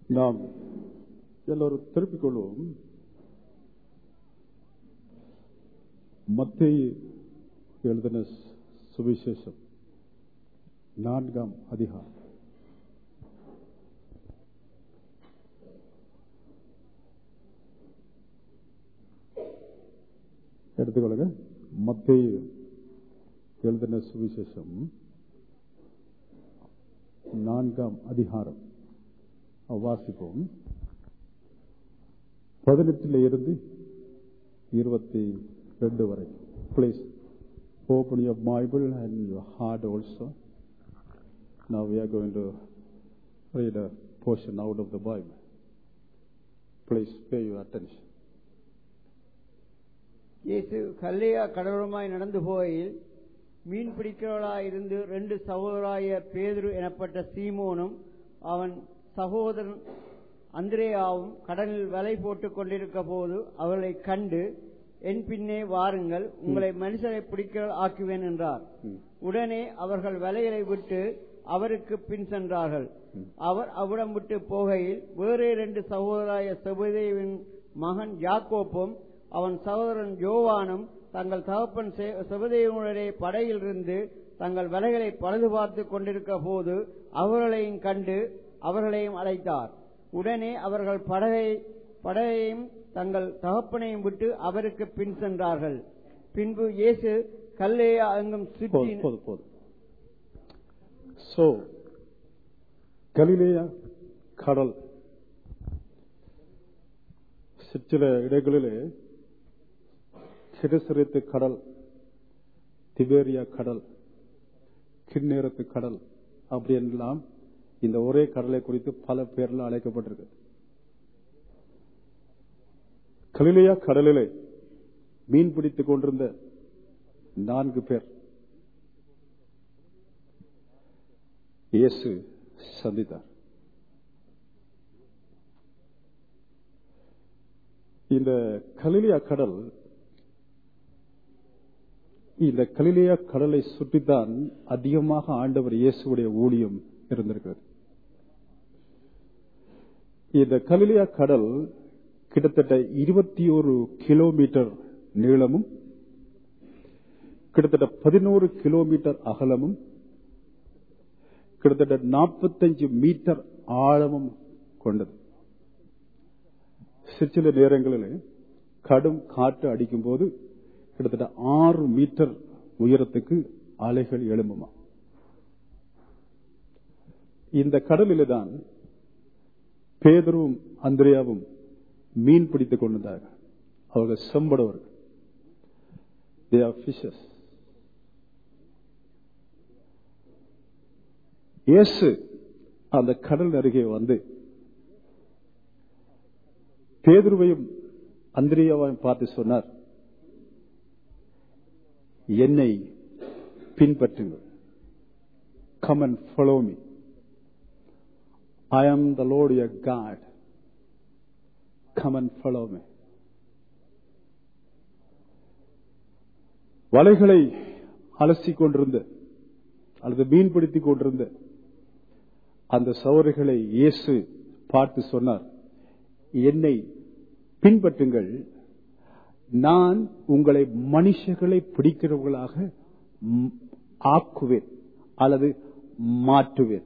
நாம் எல்லோரும் திருப்பிக் கொள்வோம் மத்திய எழுதின சுவிசேஷம் நான்காம் அதிகாரம் எடுத்துக்கொள்ளுங்க மத்திய எழுதின சுவிசேஷம் நான்காம் அதிகாரம் வாசிப்போம் பதினெட்டில் இருந்து இருபத்தி ரெண்டு வரை please open your Bible and your heart also Now we are going to read a portion out of the Bible. Please pay your attention. இயேசு கல்லேயா கடவுளமாய் நடந்து போகையில் மீன் பிடிக்கிறவளாயிருந்து ரெண்டு சகோதராய பேதுரு எனப்பட்ட சீமோனும் அவன் சகோதரன் அந்திரேயாவும் கடலில் வலை போட்டுக் கொண்டிருக்க போது அவர்களை கண்டு என் பின்னே வாருங்கள் உங்களை மனுஷரை பிடிக்க ஆக்குவேன் என்றார் உடனே அவர்கள் வலைகளை விட்டு அவருக்கு பின் சென்றார்கள் அவர் அவ்விடம் விட்டு போகையில் வேறே இரண்டு சகோதராய செபதேவின் மகன் யாக்கோப்பும் அவன் சகோதரன் யோவானும் தங்கள் தகப்பன் செபதேவனுடைய படையிலிருந்து தங்கள் வலைகளை பழுது பார்த்து கொண்டிருக்க போது அவர்களையும் கண்டு அவர்களையும் அழைத்தார் உடனே அவர்கள் படகை படகையும் தங்கள் தகப்பனையும் விட்டு அவருக்கு பின் சென்றார்கள் பின்பு இயேசு கல்லேயா எங்கும் சுற்றி போதும் போதும் போதும் சோ கலிலேயா கடல் சிற்சில இடங்களிலே சிறுசிறுத்து கடல் திபேரியா கடல் கிண்ணேரத்து கடல் அப்படி எல்லாம் இந்த ஒரே கடலை குறித்து பல பேர்ல அழைக்கப்பட்டிருக்கு கலிலேயா கடலிலே மீன் பிடித்துக் கொண்டிருந்த நான்கு பேர் இயேசு சந்தித்தார் இந்த கலிலியா கடல் இந்த கலிலியா கடலை சுற்றித்தான் அதிகமாக ஆண்டவர் இயேசுடைய ஊழியம் இருந்திருக்கிறது இந்த கலிலியா கடல் கிட்டத்தட்ட இருபத்தி ஒரு கிலோமீட்டர் நீளமும் கிட்டத்தட்ட பதினோரு கிலோமீட்டர் அகலமும் கிட்டத்தட்ட நாற்பத்தஞ்சு மீட்டர் ஆழமும் கொண்டது சிற்சில நேரங்களில் கடும் காற்று அடிக்கும் போது கிட்டத்தட்ட ஆறு மீட்டர் உயரத்துக்கு அலைகள் எழும்புமா இந்த கடலிலே தான் பேதரும் அந்திரியாவும் மீன் பிடித்துக் கொண்டிருந்தார்கள் அவர்கள் செம்படவர்கள் தே ஆர் பிஷஸ் இயேசு அந்த கடல் அருகே வந்து பேதுருவையும் அந்திரியாவையும் பார்த்து சொன்னார் என்னை பின்பற்றுங்கள் come and follow me I am the lord your God come and follow me வலைகளை அலசிக் கொண்டிருந்த அல்லது மீன் பிடித்துக் கொண்டிருந்த அந்த சௌரிகளை இயேசு பார்த்து சொன்னார் என்னை பின்பற்றுங்கள் நான் உங்களை மனுஷர்களை பிடிக்கிறவர்களாக ஆக்குவேன் அல்லது மாற்றுவேன்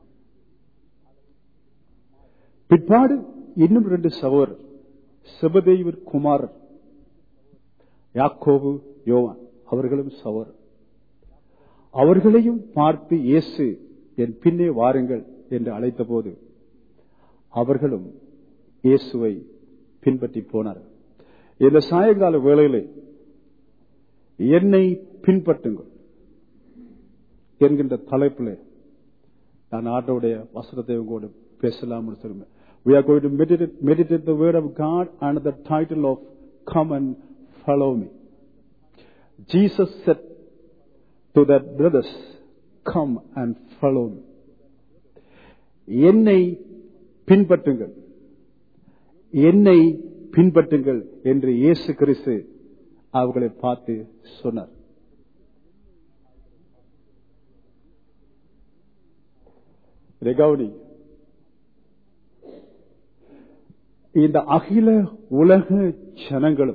பிற்பாடு இன்னும் ரெண்டு சகோதரர் சிவதேவர் குமாரர் யாக்கோபு யோவான் அவர்களும் சகோதரர் அவர்களையும் பார்த்து இயேசு என் பின்னே வாருங்கள் என்று அழைத்த போது அவர்களும் இயேசுவை பின்பற்றி போனார்கள் இந்த சாயங்கால வேளையிலே என்னை பின்பற்றுங்கள் என்கின்ற தலைப்பில் நான் ஆட்டோடைய வசனத்தை உங்களோடு பேசலாம்னு சொல்லுவேன் We are going to meditate, meditate the word of God under the title of Come and Follow Me. Jesus said to their brothers, Come and follow me. என்னை பின்பற்றுங்கள் என்னை பின்பற்றுங்கள் என்று இயேசு கிறிஸ்து அவர்களை பார்த்து சொன்னார் இதை கவனி இந்த அகில உலக ஜனங்களும்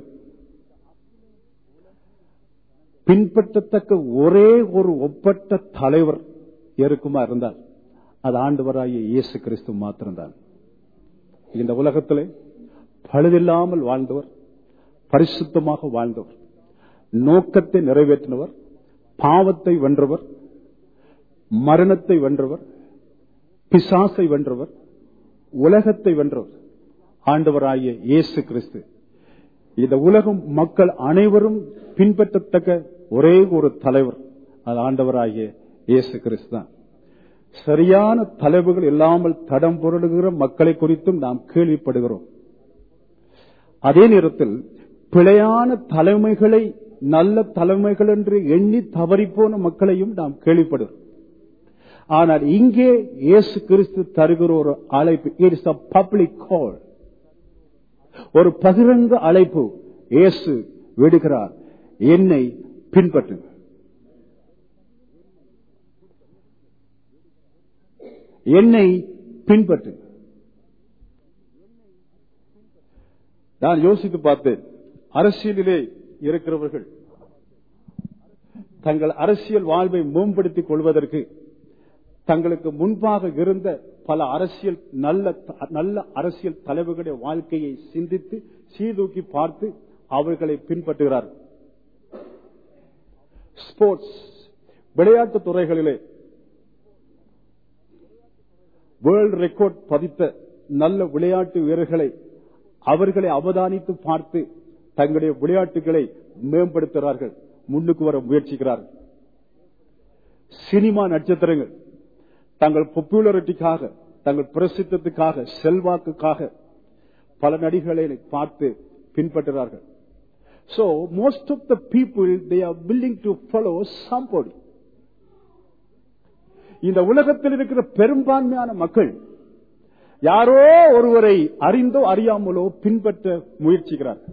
பின்பற்றத்தக்க ஒரே ஒரு ஒப்பற்ற தலைவர் இருக்குமா இருந்தால் அது ஆண்டவராகிய இயேசு கிறிஸ்து மாத்திரம்தான் இந்த உலகத்திலே பழுதில்லாமல் வாழ்ந்தவர் பரிசுத்தமாக வாழ்ந்தவர் நோக்கத்தை நிறைவேற்றினவர் பாவத்தை வென்றவர் மரணத்தை வென்றவர் பிசாசை வென்றவர் உலகத்தை வென்றவர் ஆண்டவராகிய இயேசு கிறிஸ்து இந்த உலகம் மக்கள் அனைவரும் பின்பற்றத்தக்க ஒரே ஒரு தலைவர் அது ஆண்டவராகிய இயேசு கிறிஸ்து தான் சரியான தலைவர்கள் இல்லாமல் தடம் புரளுகிற மக்களை குறித்தும் நாம் கேள்விப்படுகிறோம் அதே நேரத்தில் பிழையான தலைமைகளை நல்ல தலைமைகள் என்று எண்ணி தவறிப்போன மக்களையும் நாம் கேள்விப்படுகிறோம் ஆனால் இங்கே இயேசு கிறிஸ்து தருகிற ஒரு அழைப்பு இட்ஸ் அ பப்ளிக் கால் ஒரு பகிரங்க அழைப்பு இயேசு விடுகிறார் என்னை பின்பற்றுங்க என்னை பின்பற்று நான் யோசித்து பார்த்தேன் அரசியலிலே இருக்கிறவர்கள் தங்கள் அரசியல் வாழ்வை மேம்படுத்திக் கொள்வதற்கு தங்களுக்கு முன்பாக இருந்த பல அரசியல் நல்ல நல்ல அரசியல் தலைவர்களுடைய வாழ்க்கையை சிந்தித்து சீதூக்கி பார்த்து அவர்களை பின்பற்றுகிறார் ஸ்போர்ட்ஸ் விளையாட்டு துறைகளிலே வேர்ல்ட் ரெக்கார்ட் பதித்த நல்ல விளையாட்டு வீரர்களை அவர்களை அவதானித்து பார்த்து தங்களுடைய விளையாட்டுகளை மேம்படுத்துகிறார்கள் முன்னுக்கு வர முயற்சிக்கிறார்கள் சினிமா நட்சத்திரங்கள் தங்கள் பாப்புலாரிட்டிக்காக தங்கள் பிரசித்தத்துக்காக செல்வாக்குக்காக பல நடிகளை பார்த்து பின்பற்றுகிறார்கள் So most of the people they are willing to follow somebody. இந்த உலகத்தில் இருக்கிற பெரும்பான்மையான மக்கள் யாரோ ஒருவரை அறிந்தோ அறியாமலோ பின்பற்ற முயற்சிக்கிறார்கள்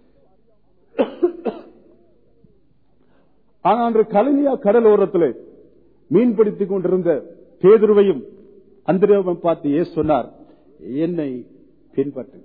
ஆனால் அன்று கலினியா கடலோரத்தில் மீன்பிடித்துக் கொண்டிருந்த பேதுருவையும் அந்திரேவன் பார்த்து ஏ சொன்னார் என்னை பின்பற்று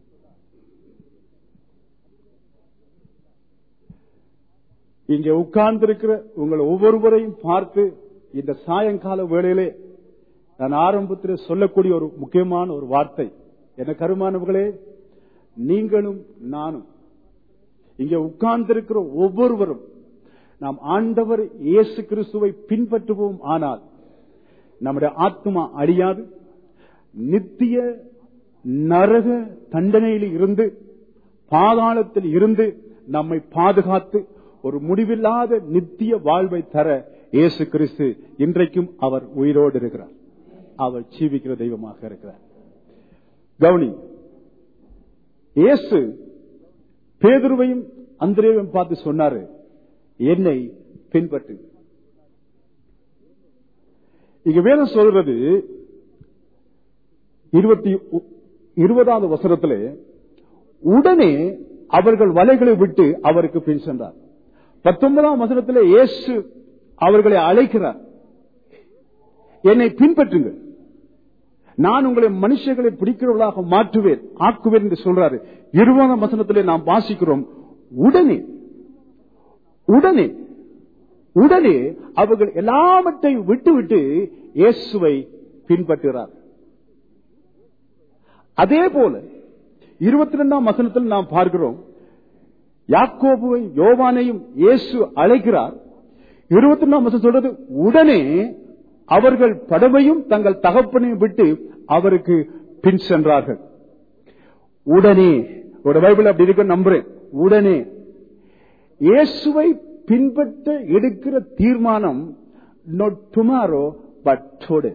இங்கே உட்கார்ந்திருக்கிற உங்கள் ஒவ்வொருவரையும் பார்த்து இந்த சாயங்கால வேளையிலே நான் ஆரம்பத்தில் சொல்லக்கூடிய ஒரு முக்கியமான ஒரு வார்த்தை என்ன கருமானவர்களே நீங்களும் நானும் இங்கே உட்கார்ந்திருக்கிற ஒவ்வொருவரும் நாம் ஆண்டவர் இயேசு கிறிஸ்துவை பின்பற்றுவோம் ஆனால் நம்முடைய ஆத்மா அழியாது நித்திய நரக தண்டனையில் இருந்து பாதாளத்தில் இருந்து நம்மை பாதுகாத்து ஒரு முடிவில்லாத நித்திய வாழ்வை தர இயேசு கிறிஸ்து இன்றைக்கும் அவர் உயிரோடு இருக்கிறார் அவர் ஜீவிக்கிற தெய்வமாக இருக்கிறார் கவுனி இயேசு பேதுருவையும் அந்திரேவையும் பார்த்து சொன்னாரு என்னை பின்பற்று இங்க வேதம் சொல்றது இருபத்தி இருபதாவது வசனத்திலே உடனே அவர்கள் வலைகளை விட்டு அவருக்கு பின் சென்றார் பத்தொன்பதாம் வசனத்திலே இயேசு அவர்களை அழைக்கிறார் என்னை பின்பற்றுங்கள் நான் உங்களை மனுஷர்களை பிடிக்கிறவர்களாக மாற்றுவேன் ஆக்குவேன் என்று சொல்றாரு இருபதாம் வசனத்திலே நாம் வாசிக்கிறோம் உடனே உடனே உடனே அவர்கள் எல்லாவற்றையும் விட்டுவிட்டு இயேசுவை பின்பற்றுகிறார் அதே போல இருபத்தி ரெண்டாம் வசனத்தில் நாம் பார்க்கிறோம் யாக்கோபுவை யோவானையும் இயேசு அழைக்கிறார் இருபத்தி ரெண்டாம் வசனம் சொல்றது உடனே அவர்கள் படவையும் தங்கள் தகப்பனையும் விட்டு அவருக்கு பின் சென்றார்கள் உடனே ஒரு பைபிள் அப்படி இருக்க நம்புறேன் உடனே இயேசுவை பின்பற்ற எடுக்கிற தீர்மானம் not tomorrow but today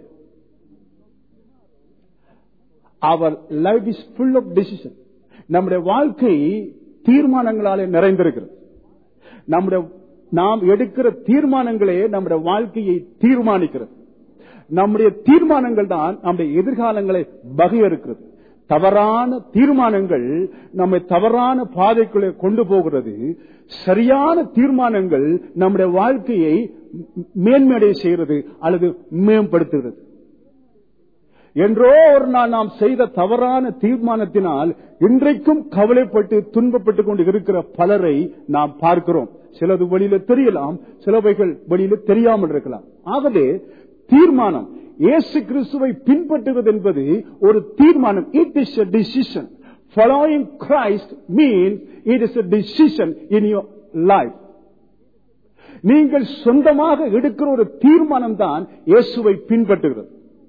our life is full of decision நம்முடைய வாழ்க்கை தீர்மானங்களாலே நிறைந்திருக்கிறது நம்முடைய நாம் எடுக்கிற தீர்மானங்களே நம்முடைய வாழ்க்கையை தீர்மானிக்கிறது நம்முடைய தீர்மானங்கள் தான் நம்முடைய எதிர்காலங்களை வகையறுக்கிறது தவறான தீர்மானங்கள் நம்மை தவறான பாதைக்குள்ளே கொண்டு போகிறது சரியான தீர்மானங்கள் நம்முடைய வாழ்க்கையை மேன்மடை செய்கிறது அல்லது மேம்படுத்துகிறது என்றோ ஒரு நாள் நாம் செய்த தவறான தீர்மானத்தினால் இன்றைக்கும் கவலைப்பட்டு துன்பப்பட்டுக் கொண்டு இருக்கிற பலரை நாம் பார்க்கிறோம் சிலது வழியில தெரியலாம் சிலவைகள் வழியில தெரியாமல் இருக்கலாம் ஆகவே தீர்மானம் இயேசு கிறிஸ்துவை பின்பற்றுவது என்பது ஒரு தீர்மானம் it is a decision following Christ means it is a decision in your life நீங்கள் சொந்தமாக எடுக்கிற ஒரு தீர்மானம் தான் இயேசுவை பின்பற்றுகிறது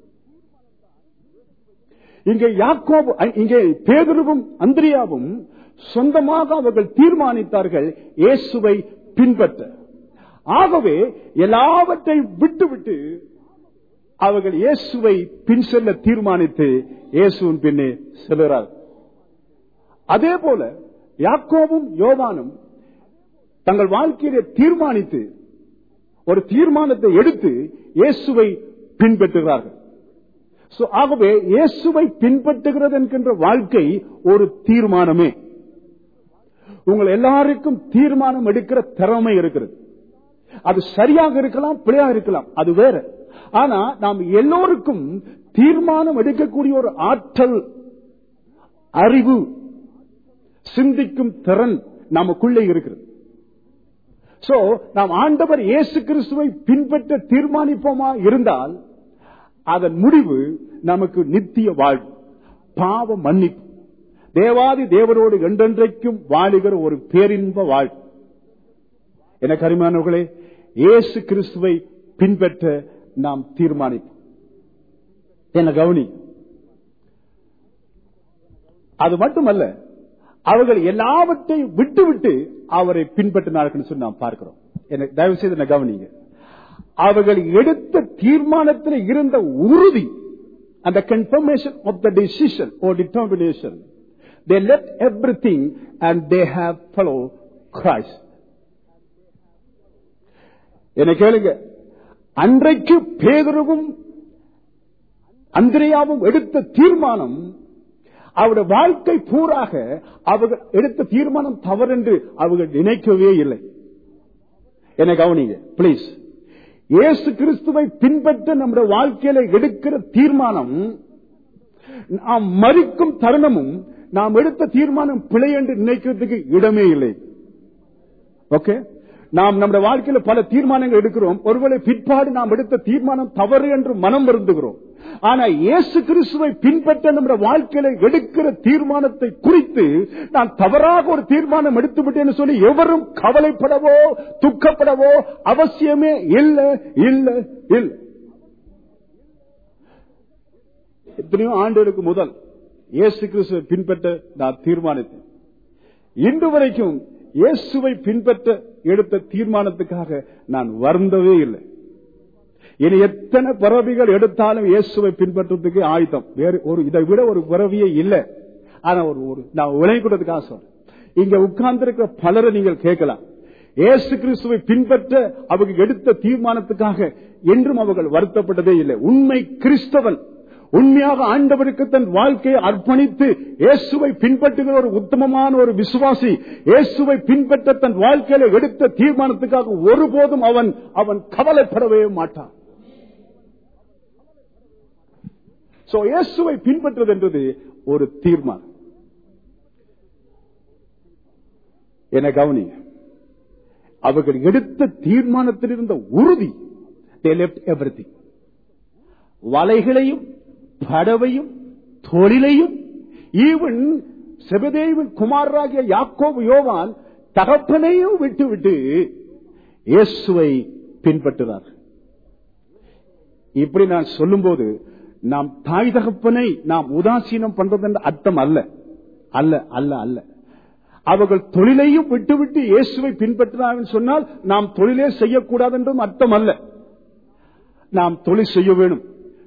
இங்கே யாக்கோபு இங்கே பேதுருவும் அந்திரியாவும் சொந்தமாக அவர்கள் தீர்மானித்தார்கள் இயேசுவை பின்பற்ற ஆகவே எல்லாவற்றை விட்டுவிட்டு அவர்கள் இயேசுவை பின் செல்ல தீர்மானித்து இயேசுவின் பின்னே செல்கிறார் அதே போல யாக்கோவும் யோவானும் தங்கள் வாழ்க்கையிலே தீர்மானித்து ஒரு தீர்மானத்தை எடுத்து இயேசுவை பின்பற்றுகிறார்கள் So, ஆகவே இயேசுவை பின்பற்றுகிறது என்கின்ற வாழ்க்கை ஒரு தீர்மானமே உங்கள் எல்லாருக்கும் தீர்மானம் எடுக்கிற திறமை இருக்கிறது அது சரியாக இருக்கலாம் பிழையாக இருக்கலாம் அது வேற ஆனா நாம் எல்லோருக்கும் தீர்மானம் எடுக்கக்கூடிய ஒரு ஆற்றல் அறிவு சிந்திக்கும் திறன் நமக்குள்ளே இருக்கிறது சோ நாம் ஆண்டவர் இயேசு கிறிஸ்துவை பின்பற்ற தீர்மானிப்போமா இருந்தால் அதன் முடிவு நமக்கு நித்திய வாழ்வு பாவ மன்னிப்பு தேவாதி தேவரோடு என்றென்றைக்கும் வாழுகிற ஒரு பேரின்ப வாழ்வு என கரிமானவர்களே இயேசு கிறிஸ்துவை பின்பற்ற நாம் தீர்மானிப்போம் என கவனி அது மட்டுமல்ல அவர்கள் எல்லாவற்றையும் விட்டுவிட்டு அவரை பின்பற்றினார்கள் சொல்லி நாம் பார்க்கிறோம் எனக்கு தயவு செய்து என்ன கவனிங்க அவர்கள் எடுத்த தீர்மானத்தில் இருந்த உறுதி அந்த confirmation of the decision or determination they let everything and they have follow Christ என்ன கேளுங்க அன்றைக்கு பேதருவும் அந்திரையாவும் எடுத்த தீர்மானம் அவருடைய வாழ்க்கை பூராக அவர்கள் எடுத்த தீர்மானம் தவறென்று அவர்கள் நினைக்கவே இல்லை என்ன கவனிங்க பிளீஸ் இயேசு கிறிஸ்துவை பின்பற்ற நம்முடைய வாழ்க்கையில எடுக்கிற தீர்மானம் நாம் மறிக்கும் தருணமும் நாம் எடுத்த தீர்மானம் பிழை என்று நினைக்கிறதுக்கு இடமே இல்லை ஓகே நாம் நம்முடைய வாழ்க்கையில பல தீர்மானங்கள் எடுக்கிறோம் ஒருவேளை பிற்பாடு நாம் எடுத்த தீர்மானம் தவறு என்று மனம் வருந்துகிறோம் ஆனா இயேசு கிறிஸ்துவை பின்பற்ற நம்முடைய வாழ்க்கையில எடுக்கிற தீர்மானத்தை குறித்து நான் தவறாக ஒரு தீர்மானம் எடுத்து விட்டேன்னு சொல்லி எவரும் கவலைப்படவோ துக்கப்படவோ அவசியமே இல்லை இல்லை இல்லை எத்தனையோ ஆண்டுகளுக்கு முதல் இயேசு கிறிஸ்துவை பின்பற்ற நான் தீர்மானித்தேன் இன்று வரைக்கும் இயேசுவை பின்பற்ற எடுத்த தீர்மானத்துக்காக நான் வருந்தவே இல்லை இனி எத்தனை பிறவிகள் எடுத்தாலும் இயேசுவை பின்பற்றுறதுக்கு ஆயுதம் வேறு ஒரு இதை விட ஒரு பிறவியே இல்லை ஆனா ஒரு ஒரு நான் விலை கொடுத்ததுக்காக சொல்றேன் இங்க உட்கார்ந்து இருக்கிற பலரை நீங்கள் கேட்கலாம் இயேசு கிறிஸ்துவை பின்பற்ற அவங்க எடுத்த தீர்மானத்துக்காக என்றும் அவர்கள் வருத்தப்பட்டதே இல்லை உண்மை கிறிஸ்தவன் உண்மையாக ஆண்டவருக்கு தன் வாழ்க்கையை அர்ப்பணித்து இயேசுவை பின்பற்றுகிற ஒரு உத்தமமான ஒரு விசுவாசி இயேசுவை பின்பற்ற தன் வாழ்க்கையில எடுத்த தீர்மானத்துக்காக ஒருபோதும் அவன் அவன் கவலைப்படவே மாட்டான் சோ இயேசுவை பின்பற்றுவது என்பது ஒரு தீர்மானம் என கவனி அவர்கள் எடுத்த தீர்மானத்தில் இருந்த உறுதி everything வலைகளையும் படவையும் தொழிலையும் ஈவன் செபதேவின் குமாரராகிய யாக்கோபு யோவான் தகப்பனையும் விட்டுவிட்டு இயேசுவை பின்பற்றினார் இப்படி நான் சொல்லும்போது நாம் தாய் தகப்பனை நாம் உதாசீனம் பண்றது என்ற அர்த்தம் அல்ல அல்ல அல்ல அல்ல அவர்கள் தொழிலையும் விட்டுவிட்டு இயேசுவை பின்பற்றினார்கள் சொன்னால் நாம் தொழிலே செய்யக்கூடாது என்றும் அர்த்தம் அல்ல நாம் தொழில் செய்ய வேணும்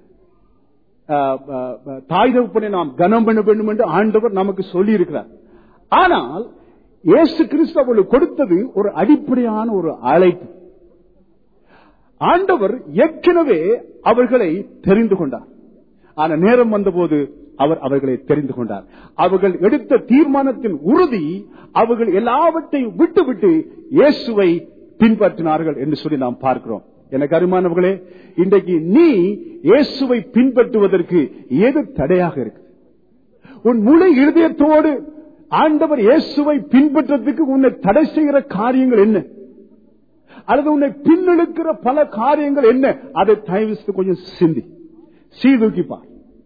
தாய் தகப்பனை நாம் கனம் பண்ண வேண்டும் என்று ஆண்டவர் நமக்கு சொல்லி இருக்கிறார் ஆனால் இயேசு கிறிஸ்து அவர்களுக்கு கொடுத்தது ஒரு அடிப்படையான ஒரு அழைப்பு ஆண்டவர் ஏற்கனவே அவர்களை தெரிந்து கொண்டார் ஆன நேரம் வந்தபோது அவர் அவர்களை தெரிந்து கொண்டார் அவர்கள் எடுத்த தீர்மானத்தின் உறுதி அவர்கள் எல்லாவற்றையும் விட்டுவிட்டு இயேசுவை பின்பற்றினார்கள் என்று சொல்லி நாம் பார்க்கிறோம் எனக்கு அருமானவர்களே இன்றைக்கு நீ இயேசுவை பின்பற்றுவதற்கு எது தடையாக இருக்கு உன் முழு இருதயத்தோடு ஆண்டவர் இயேசுவை பின்பற்றதுக்கு உன்னை தடை செய்கிற காரியங்கள் என்ன அல்லது உன்னை பின்னெடுக்கிற பல காரியங்கள் என்ன அதை தயவு செய்து கொஞ்சம் சிந்தி சீதூக்கி பார்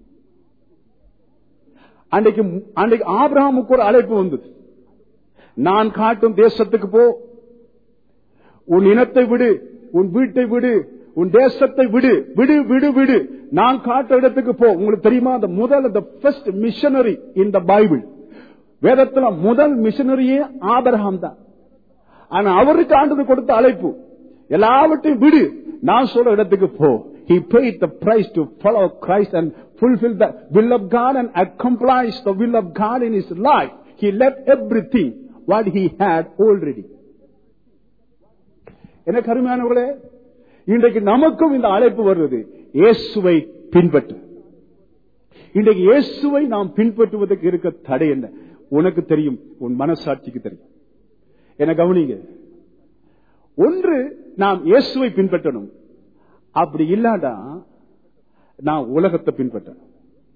அன்றைக்கு அன்றைக்கு ஆபிரகாமுக்கு ஒரு அழைப்பு வந்தது நான் காட்டும் தேசத்துக்கு போ உன் இனத்தை விடு உன் வீட்டை விடு உன் தேசத்தை விடு விடு விடு விடு நான் காட்ட இடத்துக்கு போ உங்களுக்கு தெரியுமா அந்த முதல் அந்த first missionary in the Bible வேதத்துல முதல் மிஷனரியே ஆபரகாம் தான் ஆனா அவருக்கு ஆண்டது கொடுத்த அழைப்பு எல்லாவற்றையும் விடு நான் சொல்ற இடத்துக்கு போ He paid the price to follow Christ and fulfill the will of God and accomplish the will of God in his life. He left everything what he had already. எனக்கு அருமையானவர்களே இன்றைக்கு நமக்கும் இந்த அழைப்பு வருவது இயேசுவை பின்பற்று இன்றைக்கு இயேசுவை நாம் பின்பற்றுவதற்கு இருக்க தடை என்ன உனக்கு தெரியும் உன் மனசாட்சிக்கு தெரியும் என கவனிங்க ஒன்று நாம் இயேசுவை பின்பற்றணும் அப்படி இல்லாடா நான் உலகத்தை பின்பற்றணும்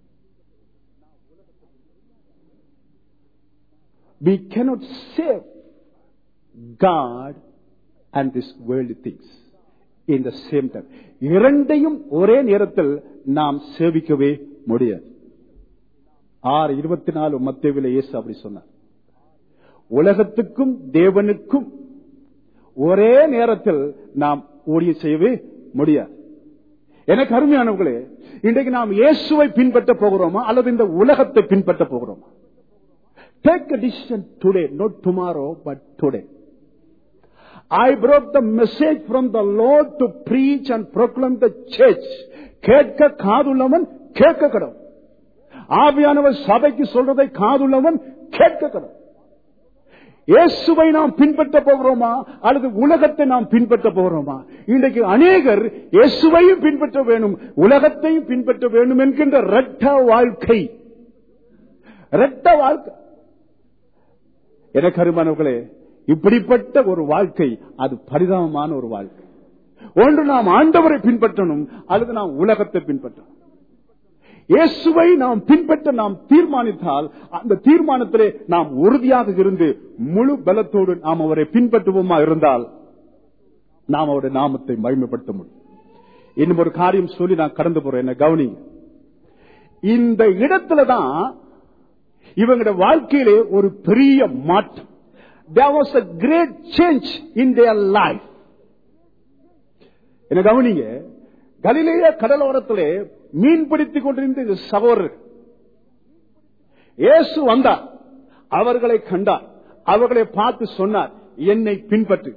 we cannot save God and this worldly things in the same time. இரண்டையும் ஒரே நேரத்தில் நாம் சேவிக்கவே முடியாது ஆறு இருபத்தி நாலு மத்திய இயேசு அப்படி சொன்னார் உலகத்துக்கும் தேவனுக்கும் ஒரே நேரத்தில் நாம் ஊழிய செய்யவே முடியாது எனக்கு அருமையானவர்களே இன்றைக்கு நாம் இயேசுவை பின்பற்ற போகிறோமா அல்லது இந்த உலகத்தை பின்பற்ற போகிறோமா Take a decision today, not tomorrow, but today. I brought the message from the Lord to preach and proclaim the church. கேட்க காதுள்ளவன் கேட்க கடும் ஆவியானவர் சபைக்கு சொல்றதை காதுள்ளவன் கேட்க கடும் இயேசுவை நாம் பின்பற்ற போகிறோமா அல்லது உலகத்தை நாம் பின்பற்ற போகிறோமா இன்றைக்கு அநேகர் இயேசுவையும் பின்பற்ற வேணும் உலகத்தையும் பின்பற்ற வேண்டும் என்கின்ற இரட்ட வாழ்க்கை இரட்ட வாழ்க்கை எனக்கு அருமானவர்களே இப்படிப்பட்ட ஒரு வாழ்க்கை அது பரிதாபமான ஒரு வாழ்க்கை ஒன்று நாம் ஆண்டவரை பின்பற்றணும் அல்லது நாம் உலகத்தை பின்பற்றணும் இயேசுவை நாம் பின்பற்ற நாம் தீர்மானித்தால் அந்த தீர்மானத்திலே நாம் உறுதியாக இருந்து முழு பலத்தோடு நாம் அவரை பின்பற்றுவோமா இருந்தால் நாம் அவருடைய நாமத்தை மகிமைப்படுத்த முடியும் இன்னும் ஒரு காரியம் சொல்லி நான் கடந்து போறேன் என்ன கவனி இந்த இடத்துல தான் இவங்களோட வாழ்க்கையிலே ஒரு பெரிய மாற்றம் there was a great change in their life என்ன கவனிங்க கலிலேய கடலோரத்திலே மீன் பிடித்துக் கொண்டிருந்த இந்த சகோதரர் இயேசு வந்தார் அவர்களை கண்டார் அவர்களை பார்த்து சொன்னார் என்னை பின்பற்று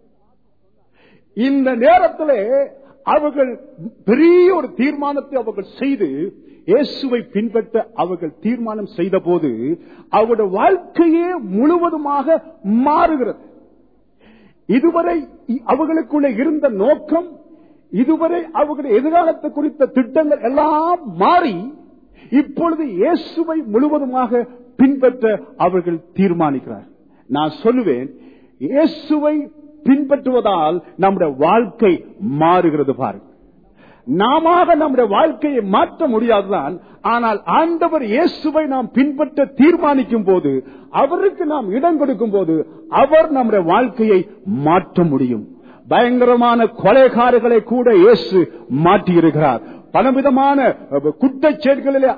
இந்த நேரத்திலே அவர்கள் பெரிய ஒரு தீர்மானத்தை அவர்கள் செய்து இயேசுவை பின்பற்ற அவர்கள் தீர்மானம் செய்த போது அவருடைய வாழ்க்கையே முழுவதுமாக மாறுகிறது இதுவரை அவர்களுக்குள்ள இருந்த நோக்கம் இதுவரை அவர்களுடைய எதிர்காலத்தை குறித்த திட்டங்கள் எல்லாம் மாறி இப்பொழுது இயேசுவை முழுவதுமாக பின்பற்ற அவர்கள் தீர்மானிக்கிறார் நான் சொல்லுவேன் இயேசுவை பின்பற்றுவதால் நம்முடைய வாழ்க்கை மாறுகிறது பாருங்க நாம நம்முடைய வாழ்க்கையை மாற்ற முடியாதுதான் ஆனால் ஆண்டவர் இயேசுவை நாம் பின்பற்ற தீர்மானிக்கும் போது அவருக்கு நாம் இடம் கொடுக்கும் போது அவர் நம்முடைய வாழ்க்கையை மாற்ற முடியும் பயங்கரமான கொலைகாரர்களை கூட இயேசு மாற்றியிருக்கிறார் பலவிதமான குற்றச் செயல்களிலே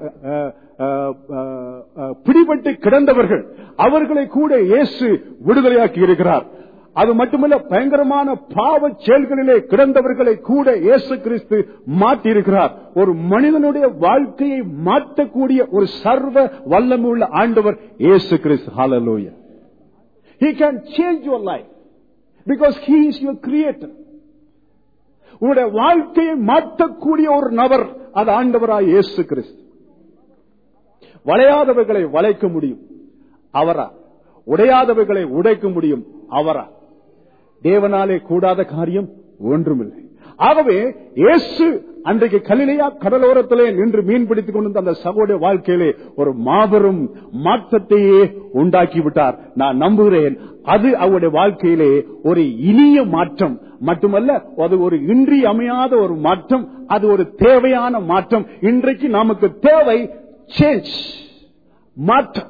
பிடிபட்டு கிடந்தவர்கள் அவர்களை கூட இயேசு விடுதலையாக்கி இருக்கிறார் அது மட்டுமல்ல பயங்கரமான பாவ செயல்களிலே கிடந்தவர்களை கூட இயேசு கிறிஸ்து மாற்றியிருக்கிறார் ஒரு மனிதனுடைய வாழ்க்கையை மாற்றக்கூடிய ஒரு சர்வ வல்லமுள்ள ஆண்டவர் இயேசு கிறிஸ்து ஹாலலோய He can change your life because He is your creator. உங்களுடைய வாழ்க்கையை மாற்றக்கூடிய ஒரு நபர் அது ஆண்டவராய் இயேசு கிறிஸ்து வளையாதவர்களை வளைக்க முடியும் அவரா உடையாதவர்களை உடைக்க முடியும் அவரா தேவனாலே கூடாத காரியம் ஒன்றுமில்லை ஆகவே இயேசு அன்றைக்கு கலிலையா கடலோரத்திலே நின்று மீன் பிடித்துக் கொண்டிருந்த அந்த சகோடைய வாழ்க்கையிலே ஒரு மாபெரும் மாற்றத்தையே உண்டாக்கி விட்டார் நான் நம்புகிறேன் அது அவருடைய வாழ்க்கையிலே ஒரு இனிய மாற்றம் மட்டுமல்ல அது ஒரு இன்றி அமையாத ஒரு மாற்றம் அது ஒரு தேவையான மாற்றம் இன்றைக்கு நமக்கு தேவை சேஞ்ச் மாற்றம்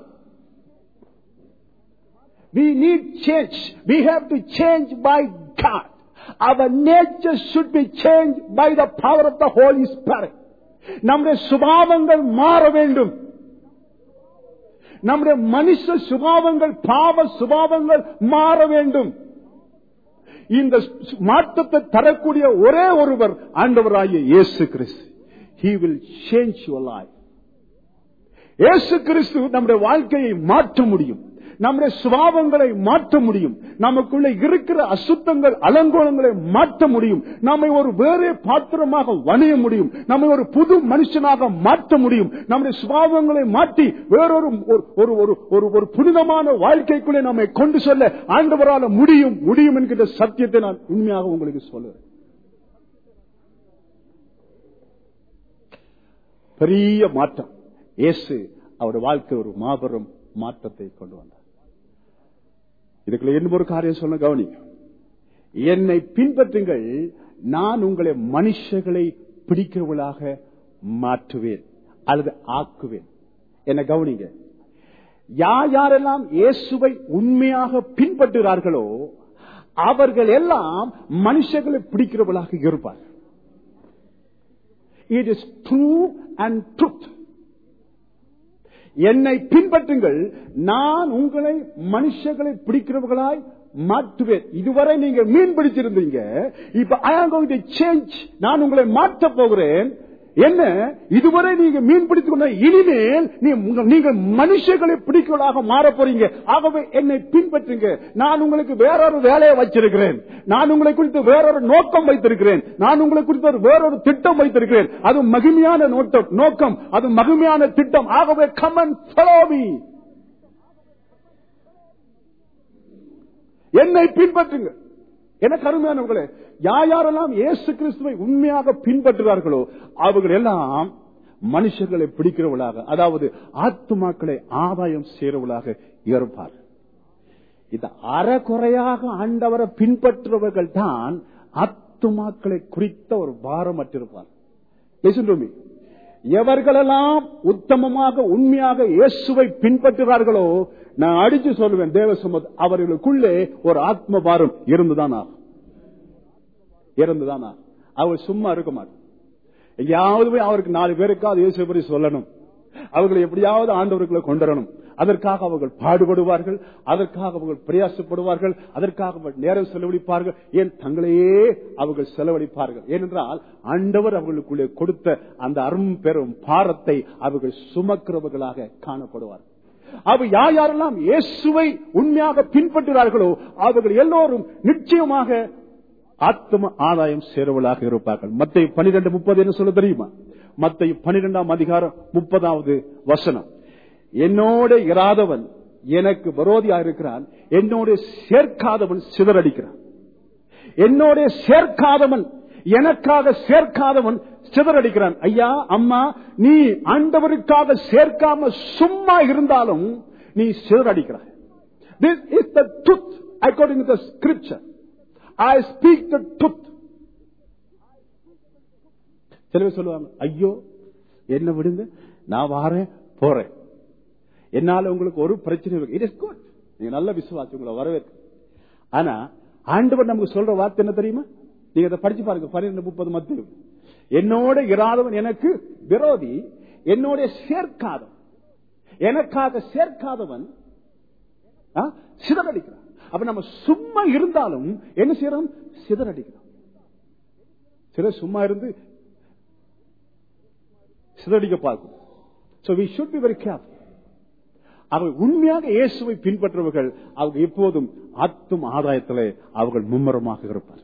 We need change. We have to change by God. Our nature should be changed by the power of the Holy Spirit. நம்முடைய சுபாவங்கள் மாற வேண்டும் நம்முடைய மனுஷ சுபாவங்கள் பாவ சுபாவங்கள் மாற வேண்டும் இந்த மாற்றத்தை தரக்கூடிய ஒரே ஒருவர் ஆண்டவராகிய இயேசு கிறிஸ்து He will change your life. இயேசு கிறிஸ்து நம்முடைய வாழ்க்கையை மாற்ற முடியும் நம்முடைய சுபாவங்களை மாற்ற முடியும் நமக்குள்ள இருக்கிற அசுத்தங்கள் அலங்கோலங்களை மாற்ற முடியும் நம்மை ஒரு வேறே பாத்திரமாக வணிய முடியும் நம்மை ஒரு புது மனுஷனாக மாற்ற முடியும் நம்முடைய சுபாவங்களை மாற்றி வேறொரு ஒரு- ஒரு ஒரு ஒரு ஒரு புனிதமான வாழ்க்கைக்குள்ளே நம்மை கொண்டு செல்ல ஆண்டவரால முடியும் முடியும் என்கிற சத்தியத்தை நான் உண்மையாக உங்களுக்கு சொல்லுறேன் பெரிய மாற்றம் இயேசு அவருடைய வாழ்க்கை ஒரு மாபெரும் மாற்றத்தை கொண்டு வந்தார் இதுக்குள்ள இன்னும் ஒரு காரியம் சொல்ல கவனிங்க என்னை பின்பற்றுங்கள் நான் உங்களை மனுஷர்களை பிடிக்கிறவர்களாக மாற்றுவேன் அல்லது ஆக்குவேன் என்ன கவனிங்க யார் யாரெல்லாம் இயேசுவை உண்மையாக பின்பற்றுகிறார்களோ அவர்கள் எல்லாம் மனுஷர்களை பிடிக்கிறவர்களாக இருப்பார்கள் it is true and truth என்னை பின்பற்றுங்கள் நான் உங்களை மனுஷர்களை பிடிக்கிறவர்களாய் மாற்றுவேன் இதுவரை நீங்க மீன் பிடிச்சிருந்தீங்க இப்ப ஐ ஆம் கோயிங் டு சேஞ்ச் நான் உங்களை மாற்ற போகிறேன் என்ன இதுவரை நீங்க மீன் பிடித்துக் கொண்ட இனிமேல் நீ- உங்க- நீங்கள் மனுஷர்களை பிடிக்கிறவர்களாக மாற போறீங்க ஆகவே என்னை பின்பற்றுங்க நான் உங்களுக்கு வேறொரு வேலையை வச்சிருக்கிறேன் நான் உங்களை குறித்து வேறொரு நோக்கம் வைத்திருக்கிறேன் நான் உங்களை குறித்து ஒரு வேறொரு திட்டம் வைத்திருக்கிறேன் அது மகிமையான நோட்டம் நோக்கம் அது மகிமையான திட்டம் ஆகவே கமன் me என்னை பின்பற்றுங்க எனக்கு அருமையானவர்களே யார் யாரெல்லாம் இயேசு கிறிஸ்துவை உண்மையாக பின்பற்றுகிறார்களோ அவர்கள் எல்லாம் மனுஷர்களை பிடிக்கிறவர்களாக அதாவது ஆத்துமாக்களை ஆதாயம் செய்கிறவர்களாக இருப்பார் இந்த அறகுறையாக ஆண்டவரை பின்பற்றுபவர்கள் தான் ஆத்துமாக்களை குறித்த ஒரு பாரமற்றிருப்பார் Listen to me. எவர்களெல்லாம் உத்தமமாக உண்மையாக இயேசுவை பின்பற்றுகிறார்களோ நான் அடிச்சு சொல்லுவேன் தேவ சமூக அவர்களுக்குள்ளே ஒரு ஆத்ம பாரம் இருந்துதான் ஆகும் இருந்துதான் ஆகும் அவர் சும்மா இருக்க மாட்டார் எங்கேயாவது போய் அவருக்கு நாலு பேருக்காவது இயேசு பற்றி சொல்லணும் அவர்களை எப்படியாவது ஆண்டவர்களை கொண்டு வரணும் அதற்காக அவர்கள் பாடுபடுவார்கள் அதற்காக அவர்கள் பிரயாசப்படுவார்கள் அதற்காக அவர்கள் நேரம் செலவழிப்பார்கள் ஏன் தங்களையே அவர்கள் செலவழிப்பார்கள் ஏனென்றால் ஆண்டவர் அவர்களுக்குள்ளே கொடுத்த அந்த அரும் பெரும் பாரத்தை அவர்கள் சுமக்கிறவர்களாக காணப்படுவார்கள் அவர் யார் யாரெல்லாம் இயேசுவை உண்மையாக பின்பற்றுகிறார்களோ அவர்கள் எல்லோரும் நிச்சயமாக ஆத்ம ஆதாயம் சேருவலாக இருப்பார்கள் மத்திய பனிரெண்டு முப்பது என்ன சொல்ல தெரியுமா மத்திய பனிரெண்டாம் அதிகாரம் முப்பதாவது வசனம் என்னோட இராதவன் எனக்கு விரோதியா இருக்கிறான் என்னோட சேர்க்காதவன் சிதறடிக்கிறான் என்னோட சேர்க்காதவன் எனக்காக சேர்க்காதவன் சிதறடிக்கிறான் ஐயா அம்மா நீ ஆண்டவருக்காக சேர்க்காம சும்மா இருந்தாலும் நீ சிதறடிக்கிறாய் this is the truth according to the scripture I speak the truth சில பேர் சொல்லுவாங்க ஐயோ என்ன விடுங்க நான் வாரேன் போறேன் என்னால உங்களுக்கு ஒரு பிரச்சனை இருக்கு இட் இஸ் குட் நீங்க நல்ல விசுவாசி உங்களை வரவேற்கு ஆனா ஆண்டவர் நமக்கு சொல்ற வார்த்தை என்ன தெரியுமா நீங்க அதை படிச்சு பாருங்க பன்னிரெண்டு முப்பது மத்திய என்னோட இராதவன் எனக்கு விரோதி என்னோட சேர்க்காதவன் எனக்காக சேர்க்காதவன் ஆ, சிதறடிக்கிறான் அப்ப நம்ம சும்மா இருந்தாலும் என்ன செய்யறோம் சிதறடிக்கிறோம் சிலர் சும்மா இருந்து சிதறடிக்க பார்க்கும் So we should be very careful. அவர்கள் உண்மையாக இயேசுவை பின்பற்றுபவர்கள் அவங்க எப்போதும் ஆத்தும் ஆதாயத்திலே அவர்கள் மும்முரமாக இருப்பார்